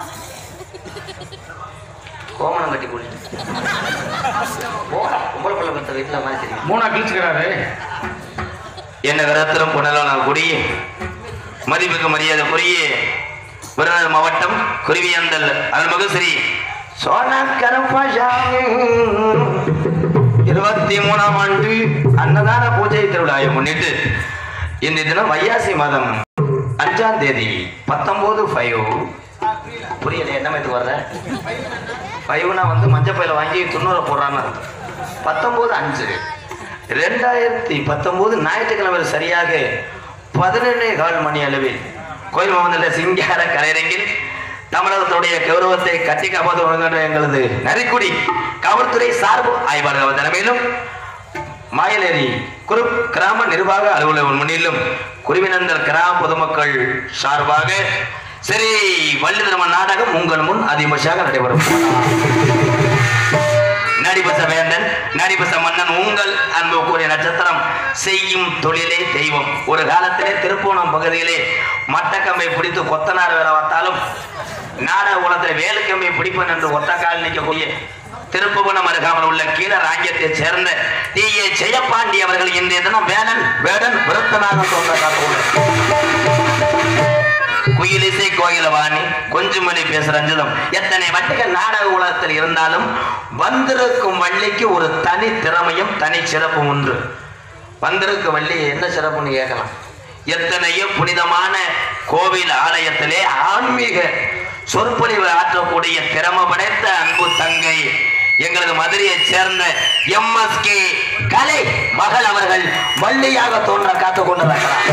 கோமணம் கட்டி கூலி போடா பொம்பளை பிள்ளை பத்த வீட்டுல மாதிரி தெரியும் மூணா கிழிச்சுக்கிறாரு என்ன கரத்திலும் புனலான குடி மதிப்புக்கு மரியாதை புரிய விருதுநகர் மாவட்டம் குருவியந்தல் அருள்மிகு ஸ்ரீ சோனாக்கரம் இருபத்தி மூணாம் ஆண்டு அன்னதான பூஜை திருவிழாவை முன்னிட்டு இந்த தினம் வையாசி மாதம் அஞ்சாம் தேதி பத்தொன்பது ஃபைவ் புரியல என்ன மாதிரி வர்ற ஃபைவ்னா வந்து மஞ்சப்பையில வாங்கி துண்ணூரை போடுறான்னு அர்த்தம். பத்தொன்பது அஞ்சு ரெண்டாயிரத்தி பத்தொன்பது ஞாயிற்றுக்கிழமை சரியாக பதினெண்ணே கால் மணி அளவில் கோயில் மாவட்டத்தில் சிங்கார கலையரங்கில் தமிழகத்துடைய கௌரவத்தை கட்டி காப்பாற்ற வருகின்ற எங்களது நரிக்குடி காவல்துறை சார்பு ஆய்வாளர் தலைமையிலும் மாயலேரி குரு கிராம நிர்வாக அலுவலகம் முன்னிலும் குருவினந்தல் கிராம பொதுமக்கள் சார்பாக சரி வள்ளிதர்ம நாடகம் உங்கள் முன் அதிகபட்சமாக நடைபெறும் நடிபச வேந்தன் நடிபச மன்னன் உங்கள் அன்பு கூறிய நட்சத்திரம் செய்யும் தொழிலே தெய்வம் ஒரு காலத்திலே திருப்போணம் பகுதியிலே மட்டக்கம்பை பிடித்து கொத்தனார் வேலை பார்த்தாலும் நாடக குலத்தில் வேலுக்கம்பை பிடிப்பன் என்று ஒத்த கால் நிற்கக்கூடிய திருப்புவனம் அருகாமல் உள்ள கீழ ராஜ்யத்தைச் சேர்ந்த டி ஏ ஜெயபாண்டி அவர்கள் இன்றைய தினம் வேலன் வேடன் விருத்தனாக சொன்னதாக குயிலிசை கோயிலவாணி கொஞ்சமொழி பேசுற ரஞ்சிதம் எத்தனை வட்டிகள் நாடக உலகத்தில் இருந்தாலும் வந்திருக்கும் வள்ளிக்கு ஒரு தனி திறமையும் தனி சிறப்பும் உண்டு வந்திருக்க வள்ளி என்ன சிறப்புன்னு கேட்கலாம் எத்தனையோ புனிதமான கோவில் ஆலயத்திலே ஆன்மீக சொற்பொழிவு ஆற்றக்கூடிய திறமை படைத்த அன்பு தங்கை எங்களது மதுரையைச் சேர்ந்த எம்எஸ்கே கலை மகள் அவர்கள் வள்ளியாக தோன்ற காத்துக் கொண்டிருக்கிறார்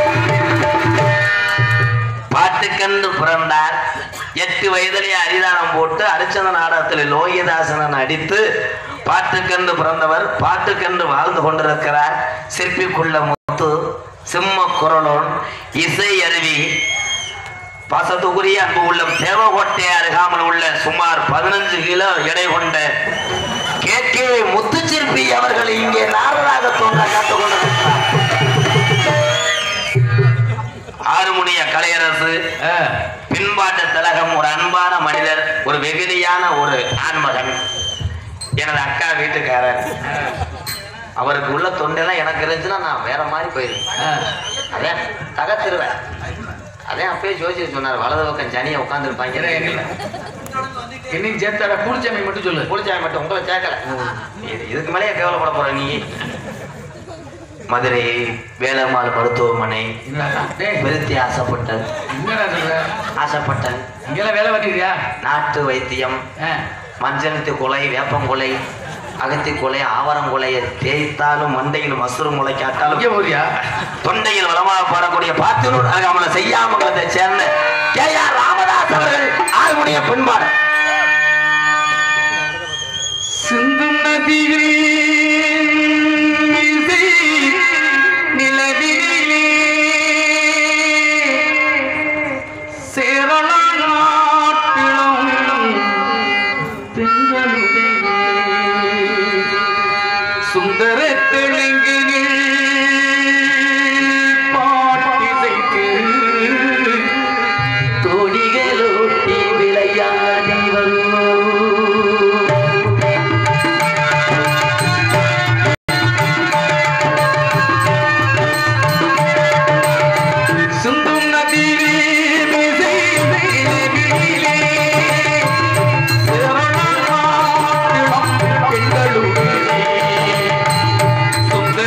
பாட்டுக்கென்று பிறந்தார் எட்டு வயதிலே அரிதானம் போட்டு அரிச்சந்த நாடகத்தில் லோகிதாசனன் அடித்து பாட்டுக்கென்று பிறந்தவர் பாட்டுக்கென்று வாழ்ந்து கொண்டிருக்கிறார் சிற்பிக்குள்ள முத்து சிம்ம குரலோன் இசை அருவி பாசத்துக்குரிய அன்பு உள்ள தேவகோட்டை அருகாமல் உள்ள சுமார் பதினஞ்சு கிலோ எடை கொண்ட கே கே முத்துச்சிற்பி அவர்கள் இங்கே நாரதாக தோன்ற காத்துக் கொண்டிருக்கிறார் ஆறுமுனிய கலையரசு பின்பாட்டு திலகம் ஒரு அன்பான மனிதர் ஒரு வெகுளியான ஒரு ஆண்மகன் எனது அக்கா வீட்டுக்காரர் அவருக்கு உள்ள தொண்டெல்லாம் எனக்கு இருந்துச்சுன்னா நான் வேற மாதிரி போயிருவேன் அதே தகத்திருவேன் அதே அப்பயே ஜோசியர் சொன்னார் வலது பக்கம் ஜனியை உட்காந்துருப்பாங்க இன்னைக்கு சேர்த்தார பூலிச்சாமி மட்டும் சொல்லு புளிச்சாமி மட்டும் உங்களை சேர்க்கல இது- இதுக்கு மேலேயே கேவலப்பட போற நீ மதுரை வேலம்மாள் மருத்துவமனை என்னடா? டேய், விருத்தி ஆசைப்பட்டல் என்னடா சொல்ற ஆசைப்பட்டல் இங்கெல்லாம் வேலை பார்த்துக்கிறியா நாட்டு வைத்தியம் ஆ, மஞ்சனத்து கொலை வேப்பங்குலை அகத்தி கொலை ஆவரங்குலையை தேய்த்தாலும் மண்டையில் மசுறு முளைக்காட்டாலும் இங்கே போறியா தொண்டையில் வளமாக பாடக்கூடிய பாத்தனூர் அருகாமல செய்யாமங்கலத்தை சேர்ந்த கே ஆர் ராமதாஸ் அவர்கள் ஆறுமுடைய பின்பாடு சிந்தும் நதியில் மீசை நிலவிலே சேரள நாட்டிலும் பெண்களுடைய சுந்தர தெலுங்கினில் பாட்டிசைத்து தோணிகளோட்டி விளையாடி வருவோம் சிந்தும் நதியிலே மிசை நிலவிலே சேரள நாட்டிலும் பெண்களுடைய சுந்தர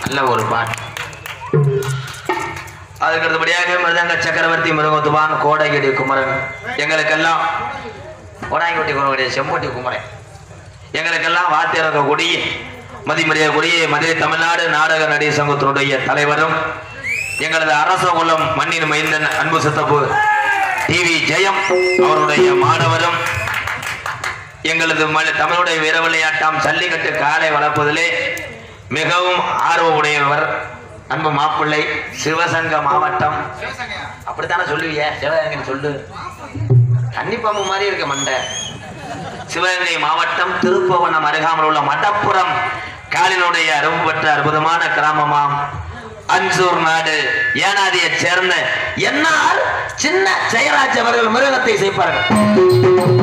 நல்ல ஒரு பாட்டு அதுக்கு அடுத்தபடியாக மிருதங்க சக்கரவர்த்தி மிருகத்துவான் கோடையடி குமரன் எங்களுக்கெல்லாம் கோடாயங்குட்டி குமரன் செம்பட்டி குமரன் எங்களுக்கெல்லாம் வாத்தியரக கொடி மதிமரியாதை கொடியை மதுரை தமிழ்நாடு நாடக நடிகை சங்கத்தினுடைய தலைவரும் எங்களது அரச குலம் மண்ணின் மைந்தன் அன்பு சித்தப்பு டிவி ஜெயம் அவருடைய மாணவரும் எங்களது ம- தமிழுடைய வீர விளையாட்டாம் ஜல்லிக்கட்டு காலை வளர்ப்பதிலே மிகவும் ஆர்வமுடையவர் அன்பு மாப்பிள்ளை சிவசங்க மாவட்டம் அப்படித்தானே சொல்லுவிய சிவகங்கை சொல்லு கன்னிப்பாம்பு மாதிரி இருக்க மண்டை சிவகங்கை மாவட்டம் திருப்பவனம் அருகாமல் உள்ள மடப்புறம் காலினுடைய அரும்பு பெற்ற அற்புதமான கிராமமாம் அன்சூர் நாடு ஏனாதியைச் சேர்ந்த என்னால் சின்ன ஜெயராஜ் அவர்கள் மிருகத்தை செய்ப்பார்கள்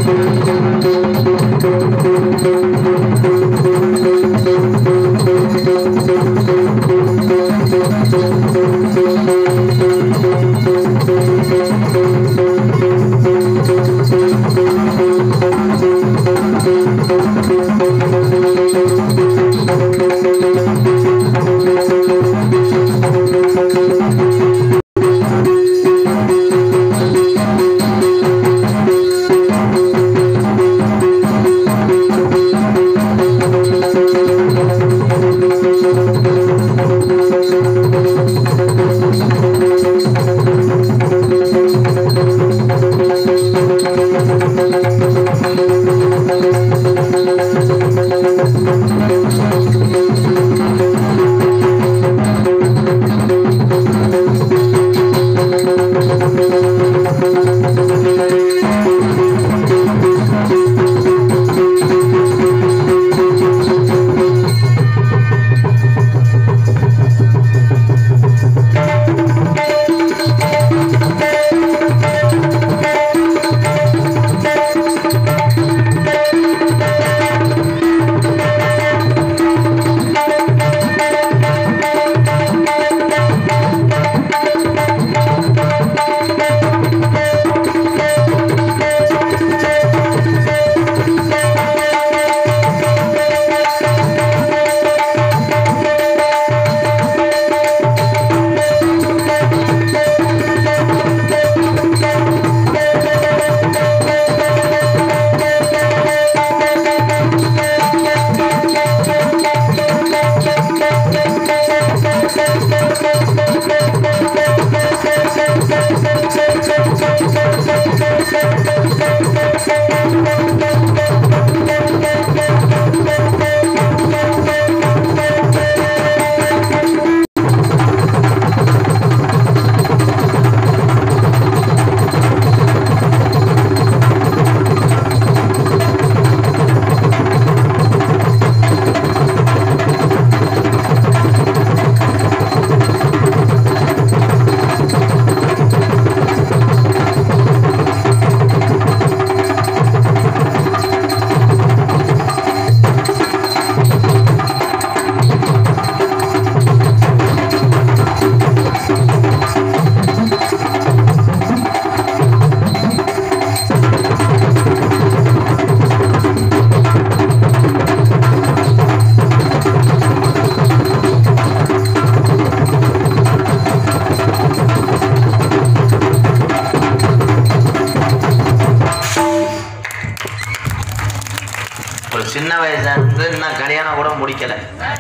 ஒரு சின்ன வயசா இருந்து இன்னும் கல்யாணம் கூட முடிக்கல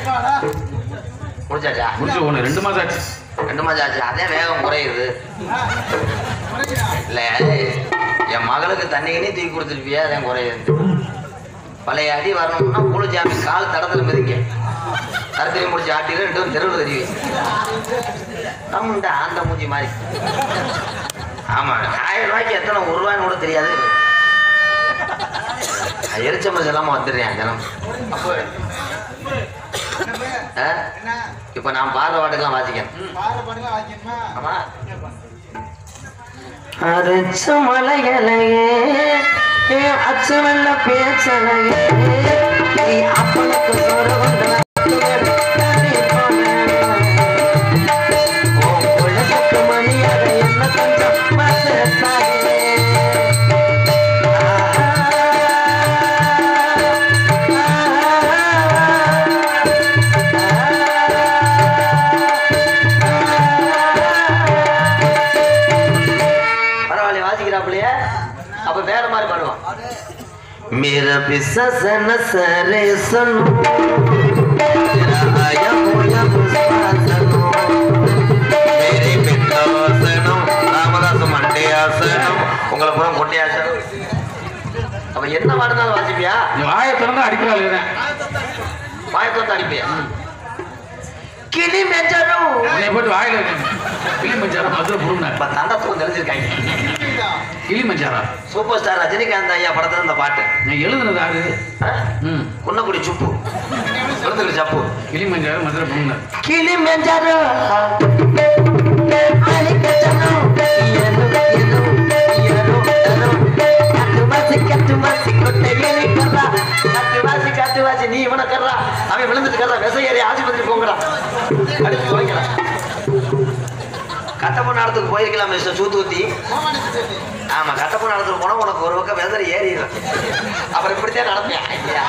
முடிச்சாச்சா முடிச்சு ஒன்று ரெண்டு மாதம் ஆச்சு ரெண்டு மாதம் ஆச்சு அதே வேகம் குறையுது இல்ல என் மகளுக்கு தண்ணி கிண்ணி தூக்கி கொடுத்துருப்பியா அதே குறையுது பழைய அடி வரணும்னா புளிச்சாமி கால் தடத்துல மிதிக்க தரத்திலையும் முடிச்சு ஆட்டிட்டு ரெண்டு பேரும் தெருவில் தெரிவி நம்மண்ட ஆந்த மூஞ்சி மாதிரி ஆமா ஆயிரம் ரூபாய்க்கு எத்தனை ஒரு ரூபாய்ன்னு கூட தெரியாது எரிச்சம்பஸ் இல்லாம வந்துடுறேன் ஜனம் ஆ? இப்ப நான் பாடுற பாட்டுக்கெல்லாம் வாசிக்கணும் ஆமா அரைச்ச மலையலையே ஏ அச்சு வெள்ள பேச்சலையே நீ அப்பனுக்கு சோறு கொண்டு வந்து தண்ணி போன. உன் குலசுக்கு மணியாக என்ன கொஞ்சம் மறந்தாயே. ஆ, ஆ, ஆ, ஆ. मेरा विश्वासन सरे सुनो तेरा आया होया पुष्पासनो मेरे பித்தாசனம் ராமதாஸ் மண்டையாசனம் உங்களை புறம் கொண்டையாசனம் அப்ப என்ன பாடுனாலும் வாசிப்பியா நீ வாயை திறந்து அடிக்கிறாள் வாயத்தோட்ட அடிப்பியா கிளி மெஞ்சனும் உன்னை போட்டு வாயில கிளி மஞ்சாரா மதுரை புருந்தார் இப்ப தண்டத்துக்கும் தெரிஞ்சிருக்காங்க கிளி மஞ்சாரா சூப்பர் ஸ்டார் ரஜினிகாந்த் ஐயா படத்துல இந்த பாட்டு நான் எழுதுனது ஆறு ஆ? ம் குன்னக்குடி சுப்பு குளத்துக்குடி சப்பு கிளி மஞ்சாரா மதுரை புருந்தார் கிளி மெஞ்சனோ அலிக்கச்சனோ ஏனோ ஏனோ ஏனோ ஏனோ கட்டுவாசி கட்டுவாசி கொட்டையிலே கர்றா கட்டுவாசி கட்டுவாசி நீ இவனை கர்றா அவன் விழுந்துட்டு கர்றா விசை ஏறி ஆஸ்பத்திரி போங்கடா அடுத்து போய்க்கலாம் கட்டப்ப நடத்துக்கு போயிருக்கலாம் மிஸ்டர் சூத்தூத்தி ஆமா கட்டப்ப நடத்துக்கு போனா உனக்கு ஒரு பக்கம் வெதர் ஏறிடும் அப்புறம் இப்படித்தான் நடந்தேன் ஐயா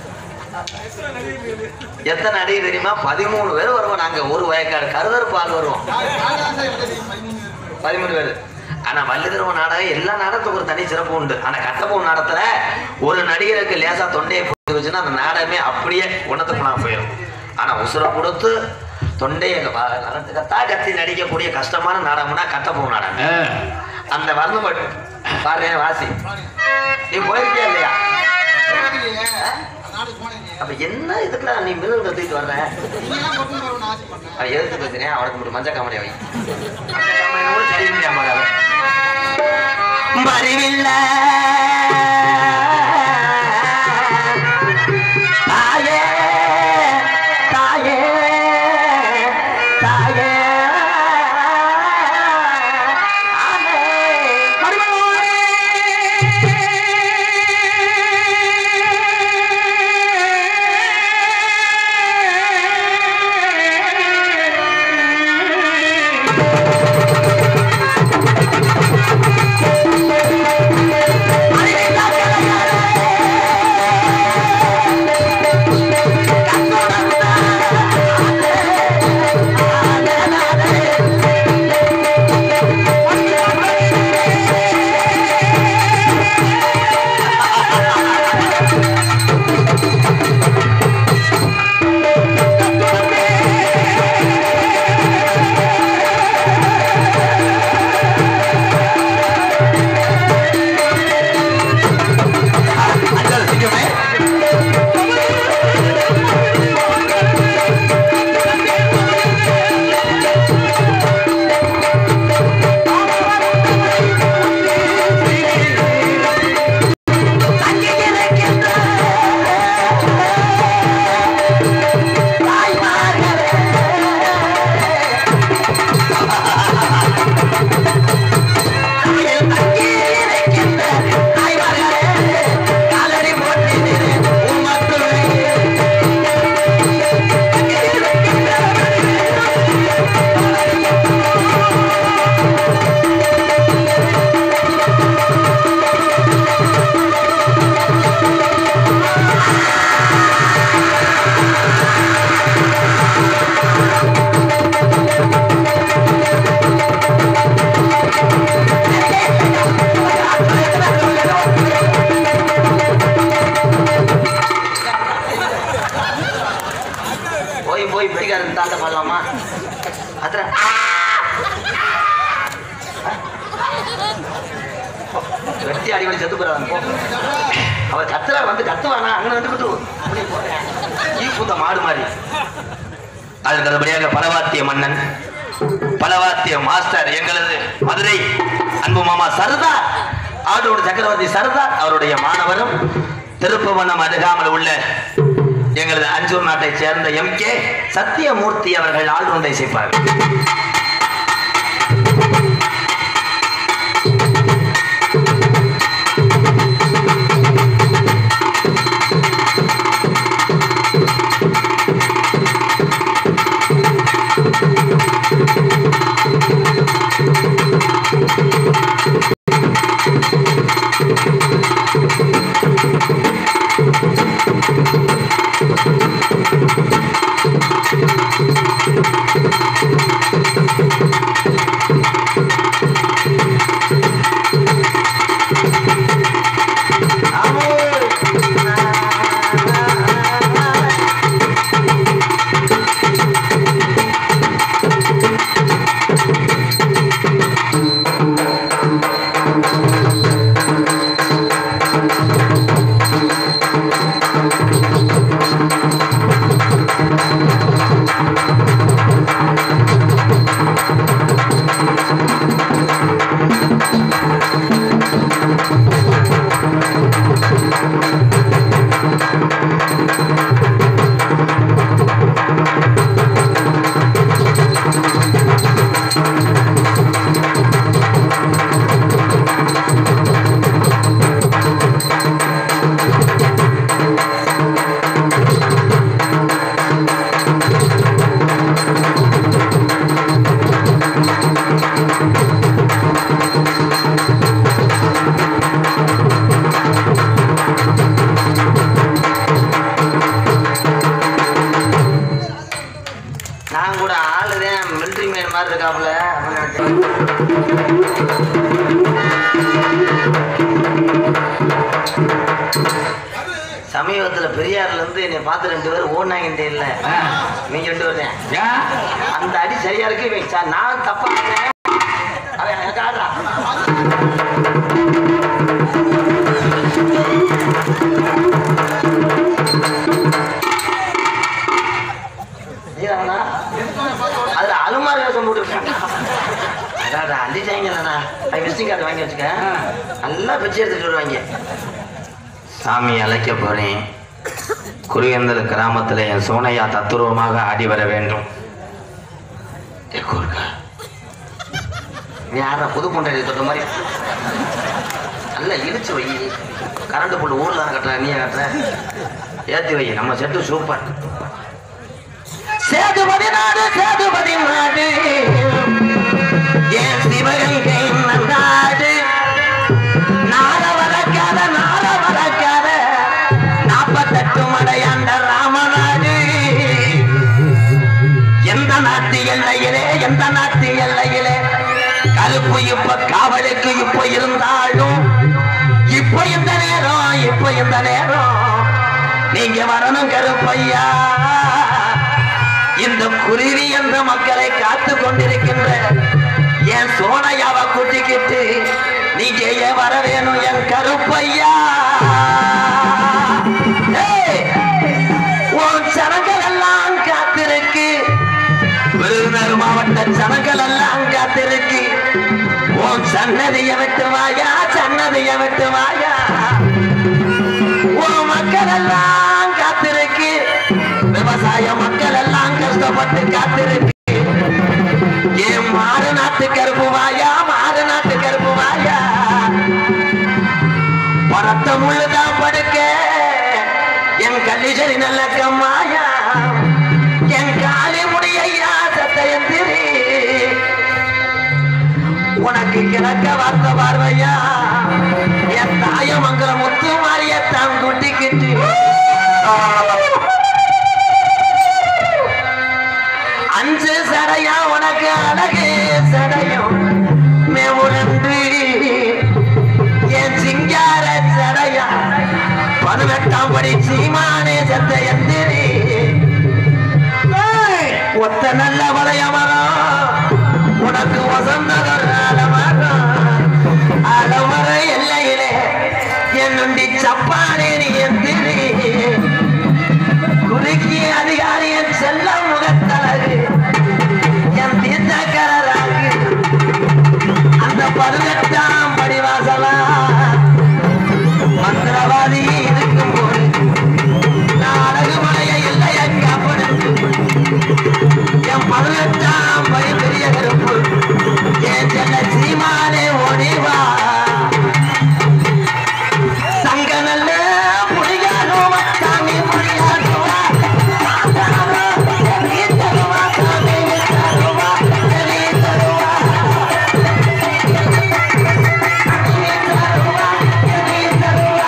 எத்தனை அடி தெரியுமா பதிமூணு பேர் வருவோம் நாங்க ஒரு வயக்காடு கருதறுப்பு ஆள் வருவோம் பதிமூணு பேர் ஆனா வள்ளுதர்ம நாடகம் எல்லா நாடகத்துக்கும் ஒரு தனி சிறப்பு உண்டு ஆனா கட்டப்பூர் நாடகத்துல ஒரு நடிகருக்கு லேசா தொண்டையை போட்டு வச்சுன்னா அந்த நாடகமே அப்படியே குணத்துக்குலாம் போயிடும் ஆனா உசுரை கொடுத்து தொண்டையை கத்தா கத்தி நடிக்கக்கூடிய கஷ்டமான நாடகம்னா கட்டப்பூர் நாடகம் ஆ. அந்த வர்ணம் பாரு வாசி நீ போயிருக்கியா இல்லையா அப்ப என்ன இதுக்குல நீ மிருகம் கத்துக்கிட்டு வர்ற அவன் எதிர்த்து பேசுறேன் அவனுக்கு மட்டும் மஞ்சள் காமெடி வை மஞ்சள் காமெடி கூட சரி இல்லையா மகாவே மறிவில்ல தாயே தாயே தாயே ஆமே அஞ்சல் சிங்கமே போய் போய் பிடிக்காரன் தாண்ட பண்ணலாமா அத்தனை வெட்டி அடிக்கடி செத்து போறான் போ அவர் கத்துறா வந்து கத்துவானா அங்க வந்து கத்து அப்படியே போறேன் ஈ பூத்த மாடு மாதிரி அதுக்கு அதுபடியாக பலவாத்திய மன்னன் பலவாத்திய மாஸ்டர் எங்களது மதுரை அன்பு மாமா சர்தார் ஆடோடு சக்கரவர்த்தி சர்தார் அவருடைய மாணவரும் திருப்புவனம் அருகாமல் உள்ள எங்களது அஞ்சூர் நாட்டைச் சேர்ந்த எம் கே சத்தியமூர்த்தி அவர்கள் ஆழ்வுண்டை செய்ப்பார்கள் ஆ ஒரு ஆளுதான் மிலிட்ரி மேன் மாதிரி இருக்காப்புல அப்படின்னு நினைச்சேன். சமீபத்துல பெரியார்ல இருந்து என்னை பார்த்து ரெண்டு பேரும் ஓடினாங்க இல்ல நீங்க ரெண்டு பேரும் தான். ஏன் அந்த அடி சரியா இருக்கு இவன் ச- நான் தப்பா பண்ணேன். அவன் எனக்கு ஆடுறான். நீதானா? அதுல அலுமாரி வேஷம் போட்டுருக்கேன் அதான் அள்ளிச்சாங்கண்ணா அது விசிட்டிங் கார்டு வாங்கி வச்சுக்க நல்லா பிச்சை எடுத்துட்டு வருவாங்க சாமி அழைக்க போறேன் குருவேந்தல் கிராமத்தில் என் சோனையா தத்துருவமாக ஆடி வர வேண்டும் எக்கோ இருக்கா? நீ யாரா புது பொண்டாடி தொட்ட மாதிரி நல்லா இழுச்சு வை கரண்ட் புல் ஊர்ல தான் கட்டுற நீ கட்டுற ஏத்தி வை நம்ம செட்டு சூப்பர் சேதுபதி நாடு சேதுபதி நாடு என் சிவகங்கை நாடு நார வளர்க்காத நார வளர்க்காத நாற்பத்தெட்டு மடையாண்ட ராமநாடு எந்த நாட்டு எல்லையிலே எந்த நாட்டு எல்லையிலே கருப்பு இப்ப காவலுக்கு இப்ப இருந்தாலும் இப்ப இந்த நேரம் இப்ப இந்த நேரம் நீங்க வரணும் கருப்பையா இந்த குருவி என்ற மக்களை காத்து கொண்டிருக்கின்ற என் சோனையாவை கூட்டிக்கிட்டு நீங்க ஏன் வர வேணும் என் கருப்பையா ஏய், உன் சனங்கள் எல்லாம் காத்திருக்கு விருதுநகர் மாவட்ட சனங்கள் எல்லாம் காத்திருக்கு உன் சன்னதிய விட்டு வாயா சன்னதிய விட்டு வாயா உன் மக்கள் எல்லாம் காத்திருக்கு விவசாய மக்கள் எல்லாம் கஷ்டப்பட்டு காத்திருக்கு ஏன் மாறு நாட்டு கருப்பு வாயா மாறு நாட்டு கருப்பு வாயா பரத்த முள்ளுதான் படுக்க என் கல்லிசரி நல்ல கம்மாயா என் காலி முடியா சத்தையன் திரி உனக்கு கிழக்க வார்த்த பார்வையா என் தாயமங்கல முத்து மாறியத்தான் குட்டிக்கிட்டு அஞ்சு சடையா உனக்கு அழகு சடையும் மேவுழன்று என் சிங்கார சடையா பதினெட்டாம் படி சீமானே சத்த எந்திரி ஒத்த நல்ல வளைய மரம் உனக்கு வசந்ததொரு ஆலமரம் ஆலமர எல்லையிலே என்னுண்டி சப்பானே நீ எந்திரி குறுக்கி அதிகாரி என் செல்ல முகத்தழகு என் தீர்த்தக்கராகு அந்த பதினெட்டாம் படிவாசலா மந்திரவாதி இருக்கும் போது நான் அழகு மலைய இல்லைய காப்பனுக்கு என் பதினெட்டாம் படி பெரிய கருப்பு என் செல்ல சீமானே ஓடிவா சங்க நல்ல முடியாதோ சாமி முடியாதோவா நீ தருவா சாமி நீ தருவா நீ தருவா நீ தருவா நீ தருவா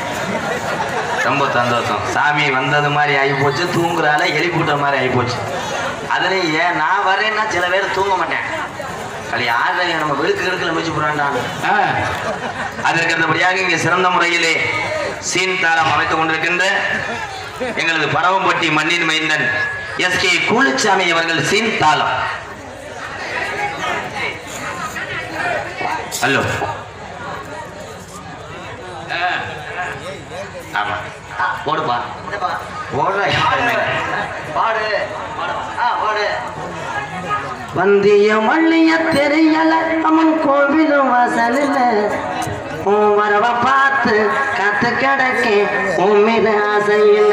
ரொம்ப சந்தோஷம் சாமி வந்தது மாதிரி ஆகிப்போச்சு தூங்குறால எழுப்பிவிட்ட மாதிரி ஆகிப்போச்சு அதுலேயும் ஏன் நான் வரேன்னா சில பேர் தூங்க மாட்டேன் அது யாரு நம்ம வெளுக்கு கெடுக்கல முயற்சி போறான்டா ஆ, அதற்கு அடுத்தபடியாக இங்கே சிறந்த முறையிலே சீன் தாளம் அமைத்துக் கொண்டிருக்கின்ற எங்களது பரவம்பட்டி மண்ணின் மைந்தன் எஸ் கே கூலிச்சாமி அவர்கள் சீன் தாளம் ஹலோ ஆ. ஆமா போடுப்பா போடுற பாடு பாடு வந்திய மல்லிய தெரியல அம்மன் கோவிலும் வாசலில் உன் வரவ பார்த்து காத்து கிடக்கே உன் மீது ஆசையில்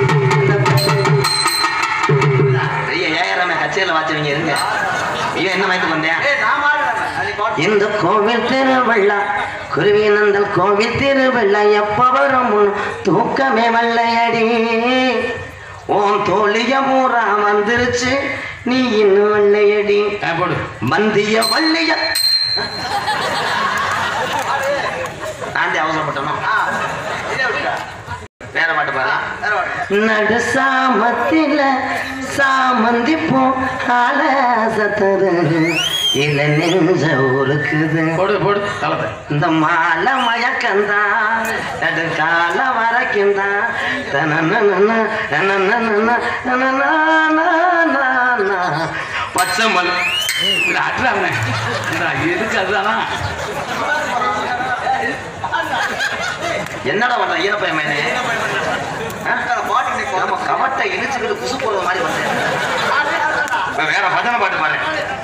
பெரிய ஏஆர்எம் கச்சேரியில் வாச்சவங்க இருங்க ஐயோ என்ன மயத்து வந்தேன் இந்த கோவில் திருவிழா குருவி நந்தல் கோவில் திருவிழா எப்ப வரும் உன் தூக்கமே வல்லையடி உன் தோழிய மூறா வந்துருச்சு நீ இன்னும் வல்லையடி ஆ, போடு மந்திய வள்ளிய நான் அவசரப்பட்டோம் வேற பாட்டு பாரு நடு சாமத்தில சாமந்தி பூ ஆலசத்தது இல நெஞ்ச உருக்குது போடு போடு தளத்தை இந்த மாலை மயக்கந்தா நடு கால மறைக்குந்தா பச்சைமல் இந்த அட்றாங்க எதுக்கு அதுதானா என்னடா பண்ற ஈரப்பைய மேனே நம்ம கவட்டை இடிச்சுக்கிட்டு குசு போடுற மாதிரி பண்றேன் வேற பஜனை பாட்டு பாரு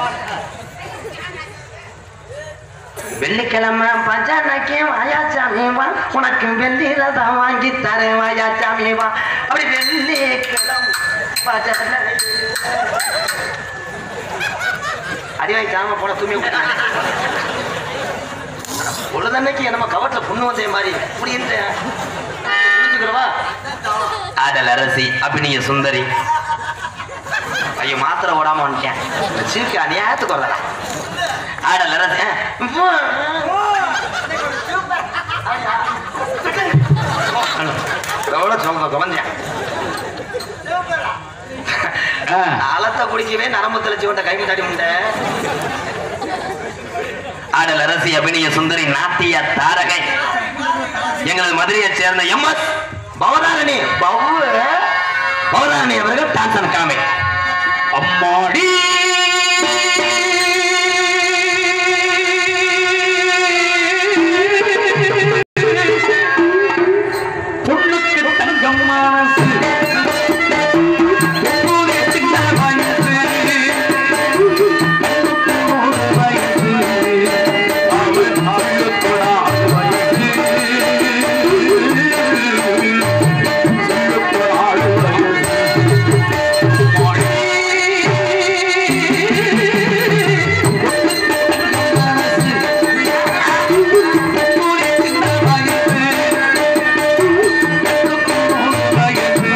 வெள்ளிக்கிழமை பஜனைக்கு வாயாச்சாமி வா உனக்கு வெள்ளி ரதம் வாங்கி தரேன் வாயாச்சாமி வா அப்படி வெள்ளிக்கிழமை பஜனை அடி வாங்கி தாம போன தூமி பொழுதன்னைக்கு நம்ம கவட்டில புண்ணு வந்தே மாதிரி புரியுது புரிஞ்சுக்கிறவா ஆடல் அரசி அபிநய சுந்தரி ஐயோ மாத்திரை ஓடாம வந்துட்டேன் இந்த சீக்கு அநியாயத்துக்கு வரல ஆடல் அரசி எவ்வளோ சொல்ல குறைஞ்சேன் ஆ, அலத்த குடிக்கவே நரம்பு தெளிச்சு விட்ட கை முட்டாடி முண்டை ஆடல் அரசி அபிநய சுந்தரி நாட்டிய தாரகை எங்களது மதுரையைச் சேர்ந்த எம் எஸ் பவதாரணி பவு பவதாரணி அவர்கள் டான்சன் காமை அம்மாடி பொண்ணுக்கு தங்கம் மாசு எப்போதே சின்ன வயசு கண்ணுக்கு ஒரு வயசு அவன் அழுத்தடா வயசு சொல்லுக்கு ஆடு வயசு வயசு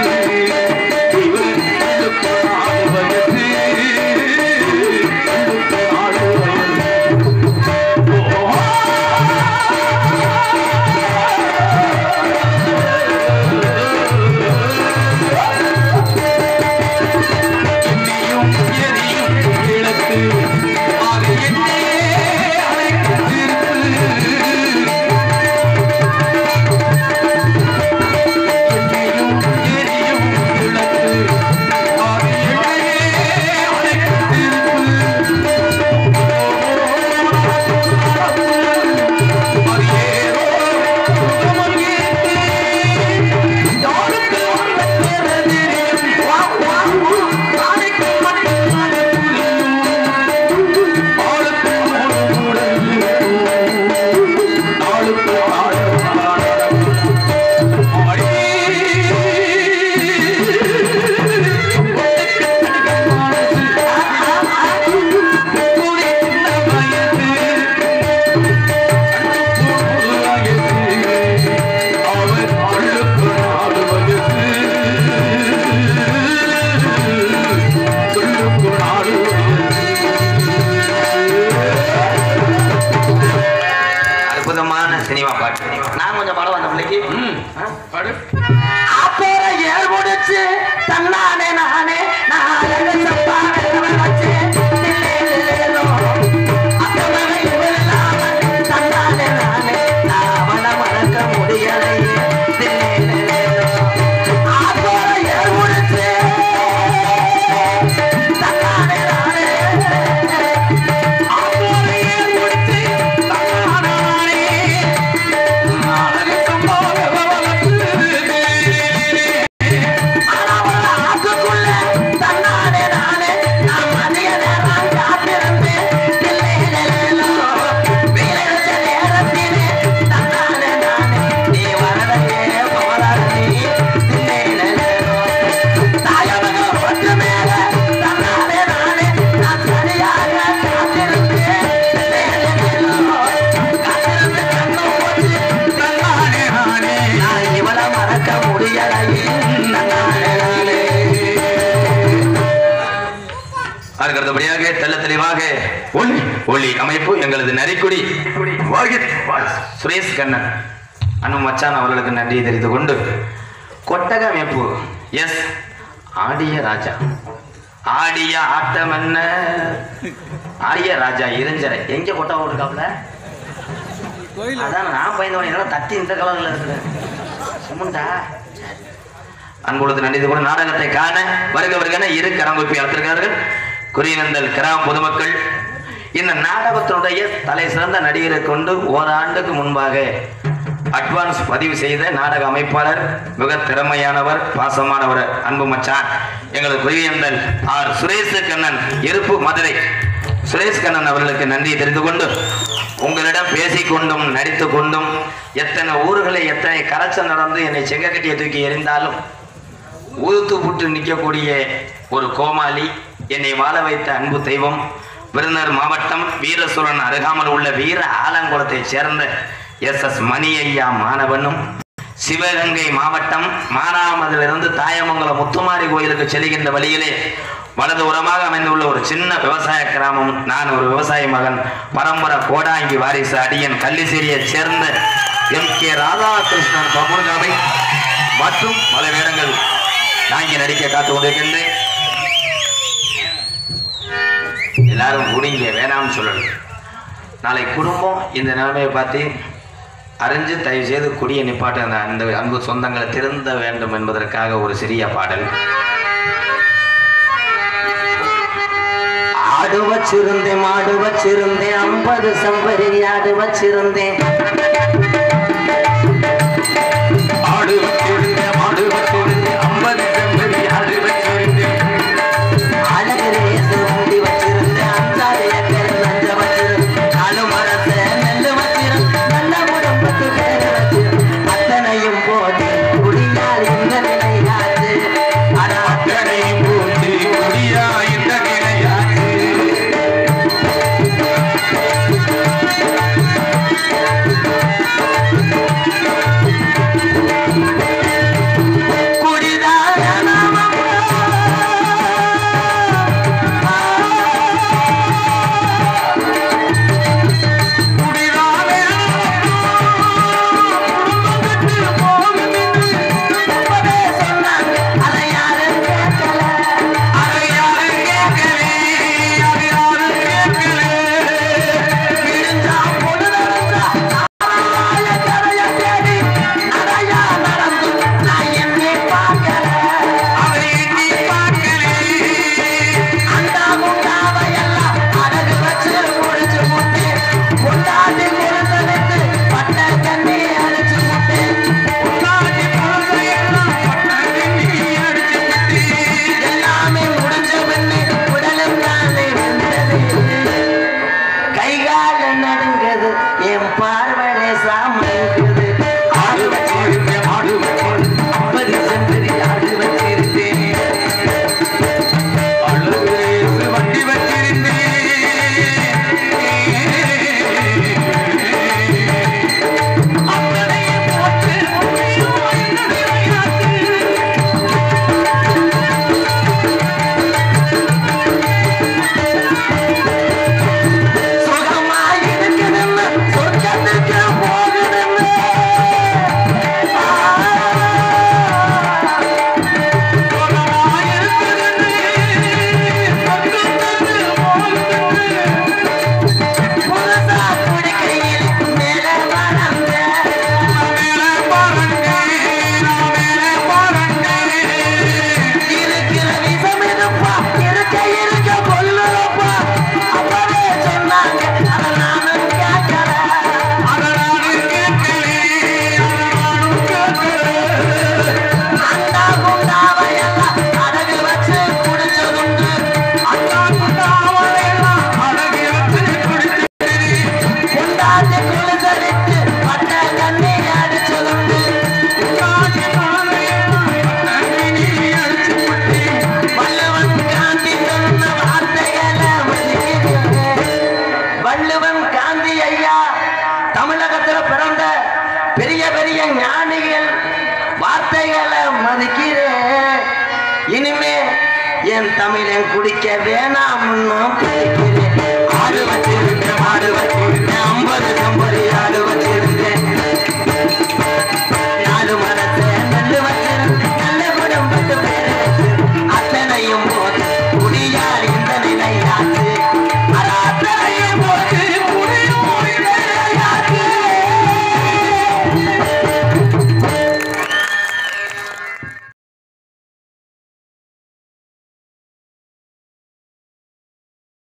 ஆ, பாடு ஆத்தோர ஏர் முடிச்சு தன்னானே நானே நான் சப்பா வச்சு அத்தவரை இல்லாம தன்னானே நானே நான் அவனை மறக்க முடியலையே ஆத்தோர ஏர் முடிச்சு தன்னானே நானே ஆத்தோர ஏர் முடிச்சு தன்னானே நானே சப்பா ஆக்குக்குள்ள தன்னானே நானே நான் மதிய நேரம் காத்திருந்தேன் தில்லை நிலையிலோ வீரச்ச நேரத்திலே தன்னானே நானே நீ வரலையே போராடி தில்லை நிலையிலோ தாயமக ஒன்று மேல தன்னானே நானே நான் சரியாக காத்திருந்தேன் தில்லை நிலையிலோ காத்திருந்து கண்ணு போச்சு தன்னானே நானே நான் இவளை மறக்க முடியலையே தன்னானே நானே அடுத்தபடியாக தெள்ள தெளிவாக ஒளி ஒளி அமைப்பு எங்களது நரிக்குடி வாகித் வாஸ். சுரேஷ் கண்ணன் அண்ணன் மச்சான் அவர்களுக்கு நன்றியை தெரிந்து கொண்டு கொட்டக அமைப்பு எஸ் ஆடிய ராஜா ஆடிய ஆட்டம் என்ன ஆடிய ராஜா இருஞ்சரை எங்க கொட்டா போட்டுருக்காப்ல அதான் நான் பயந்தவன் என்னால தட்டி இந்த கலர்ல இருக்குது சுமண்டா அன்புள்ளது நன்றி கூட நாடகத்தை காண வருக வருகன இரு கரங்குப்பி அழைத்திருக்கிறார்கள் குறிநந்தல் கிராம பொதுமக்கள் இந்த நாடகத்தினுடைய தலை சிறந்த நடிகரை கொண்டு ஓராண்டுக்கு முன்பாக அட்வான்ஸ் பதிவு செய்த நாடக அமைப்பாளர் மிக திறமையானவர் பாசமானவர் அன்பு மச்சான் எங்களது குறியந்தல் ஆர் சுரேஷ் கண்ணன் இருப்பு மதுரை சுரேஷ் கண்ணன் அவர்களுக்கு நன்றி தெரிந்து கொண்டு உங்களிடம் பேசிக்கொண்டும் நடித்து கொண்டும் எத்தனை ஊர்களை எத்தனை கரைச்சல் நடந்து என்னை செங்கக்கட்டியை தூக்கி எறிந்தாலும் ஊதுத்து புட்டு நிற்கக்கூடிய ஒரு கோமாளி என்னை வாழ வைத்த அன்பு தெய்வம் விருந்தர் மாவட்டம் வீரசூரன் அருகாமல் உள்ள வீர ஆலங்குளத்தைச் சேர்ந்த எஸ் எஸ் மணி ஐயா மாணவனும் சிவகங்கை மாவட்டம் மானாமதிலிருந்து தாயமங்கலம் முத்துமாரி கோயிலுக்கு செல்கின்ற வழியிலே வலது உரமாக அமைந்துள்ள ஒரு சின்ன விவசாய கிராமம் நான் ஒரு விவசாய மகன் பரம்பரை கோடாங்கி வாரிசு அடியன் கள்ளிசேரியைச் சேர்ந்த எம் கே ராதாகிருஷ்ணன் பமுர்காவை மற்றும் பல வேடங்கள் தாங்கி நடிக்க காத்து கொண்டிருக்கின்றேன் எல்லாரும் குடிங்க வேணாம்னு சொல்லணும் நாளை குடும்பம் இந்த நிலைமையை பார்த்து அறிஞ்சு தயவு செய்து குடியை நிப்பாட்ட அந்த அந்த அன்பு சொந்தங்களை திருந்த வேண்டும் என்பதற்காக ஒரு சிறிய பாடல் ஆடு வச்சிருந்தேன் மாடு வச்சிருந்தேன் ஐம்பது சம்பரி ஆடு வச்சிருந்தேன் ஆடு வச்சிருந்தேன் மாடு வச்சிருந்தேன் ஐம்பது செம்பரி ஆடு வச்சிருந்தேன் அழகரேசு வண்டி வச்சிருந்தேன் அஞ்சாறு ஏக்கர் நஞ்ச வச்சிருந்தேன் நாலு மரத்தை நெல்லு வச்சிருந்தேன் நல்ல குடும்பத்து பேர வச்சிருந்தேன் அத்தனையும் போட்டு குடியால் இந்த நிலையாச்சு ஆனா அத்தனையும் போட்டு குடியா இந்த நிலையாச்சு ஆ வார்த்தைகளை மதிக்கிறேன் இனிமே என் தமிழன் குடிக்க வேணாம்னு குடிக்கிறேன் ஆடு வச்சிருக்க மாடு வச்சிருக்க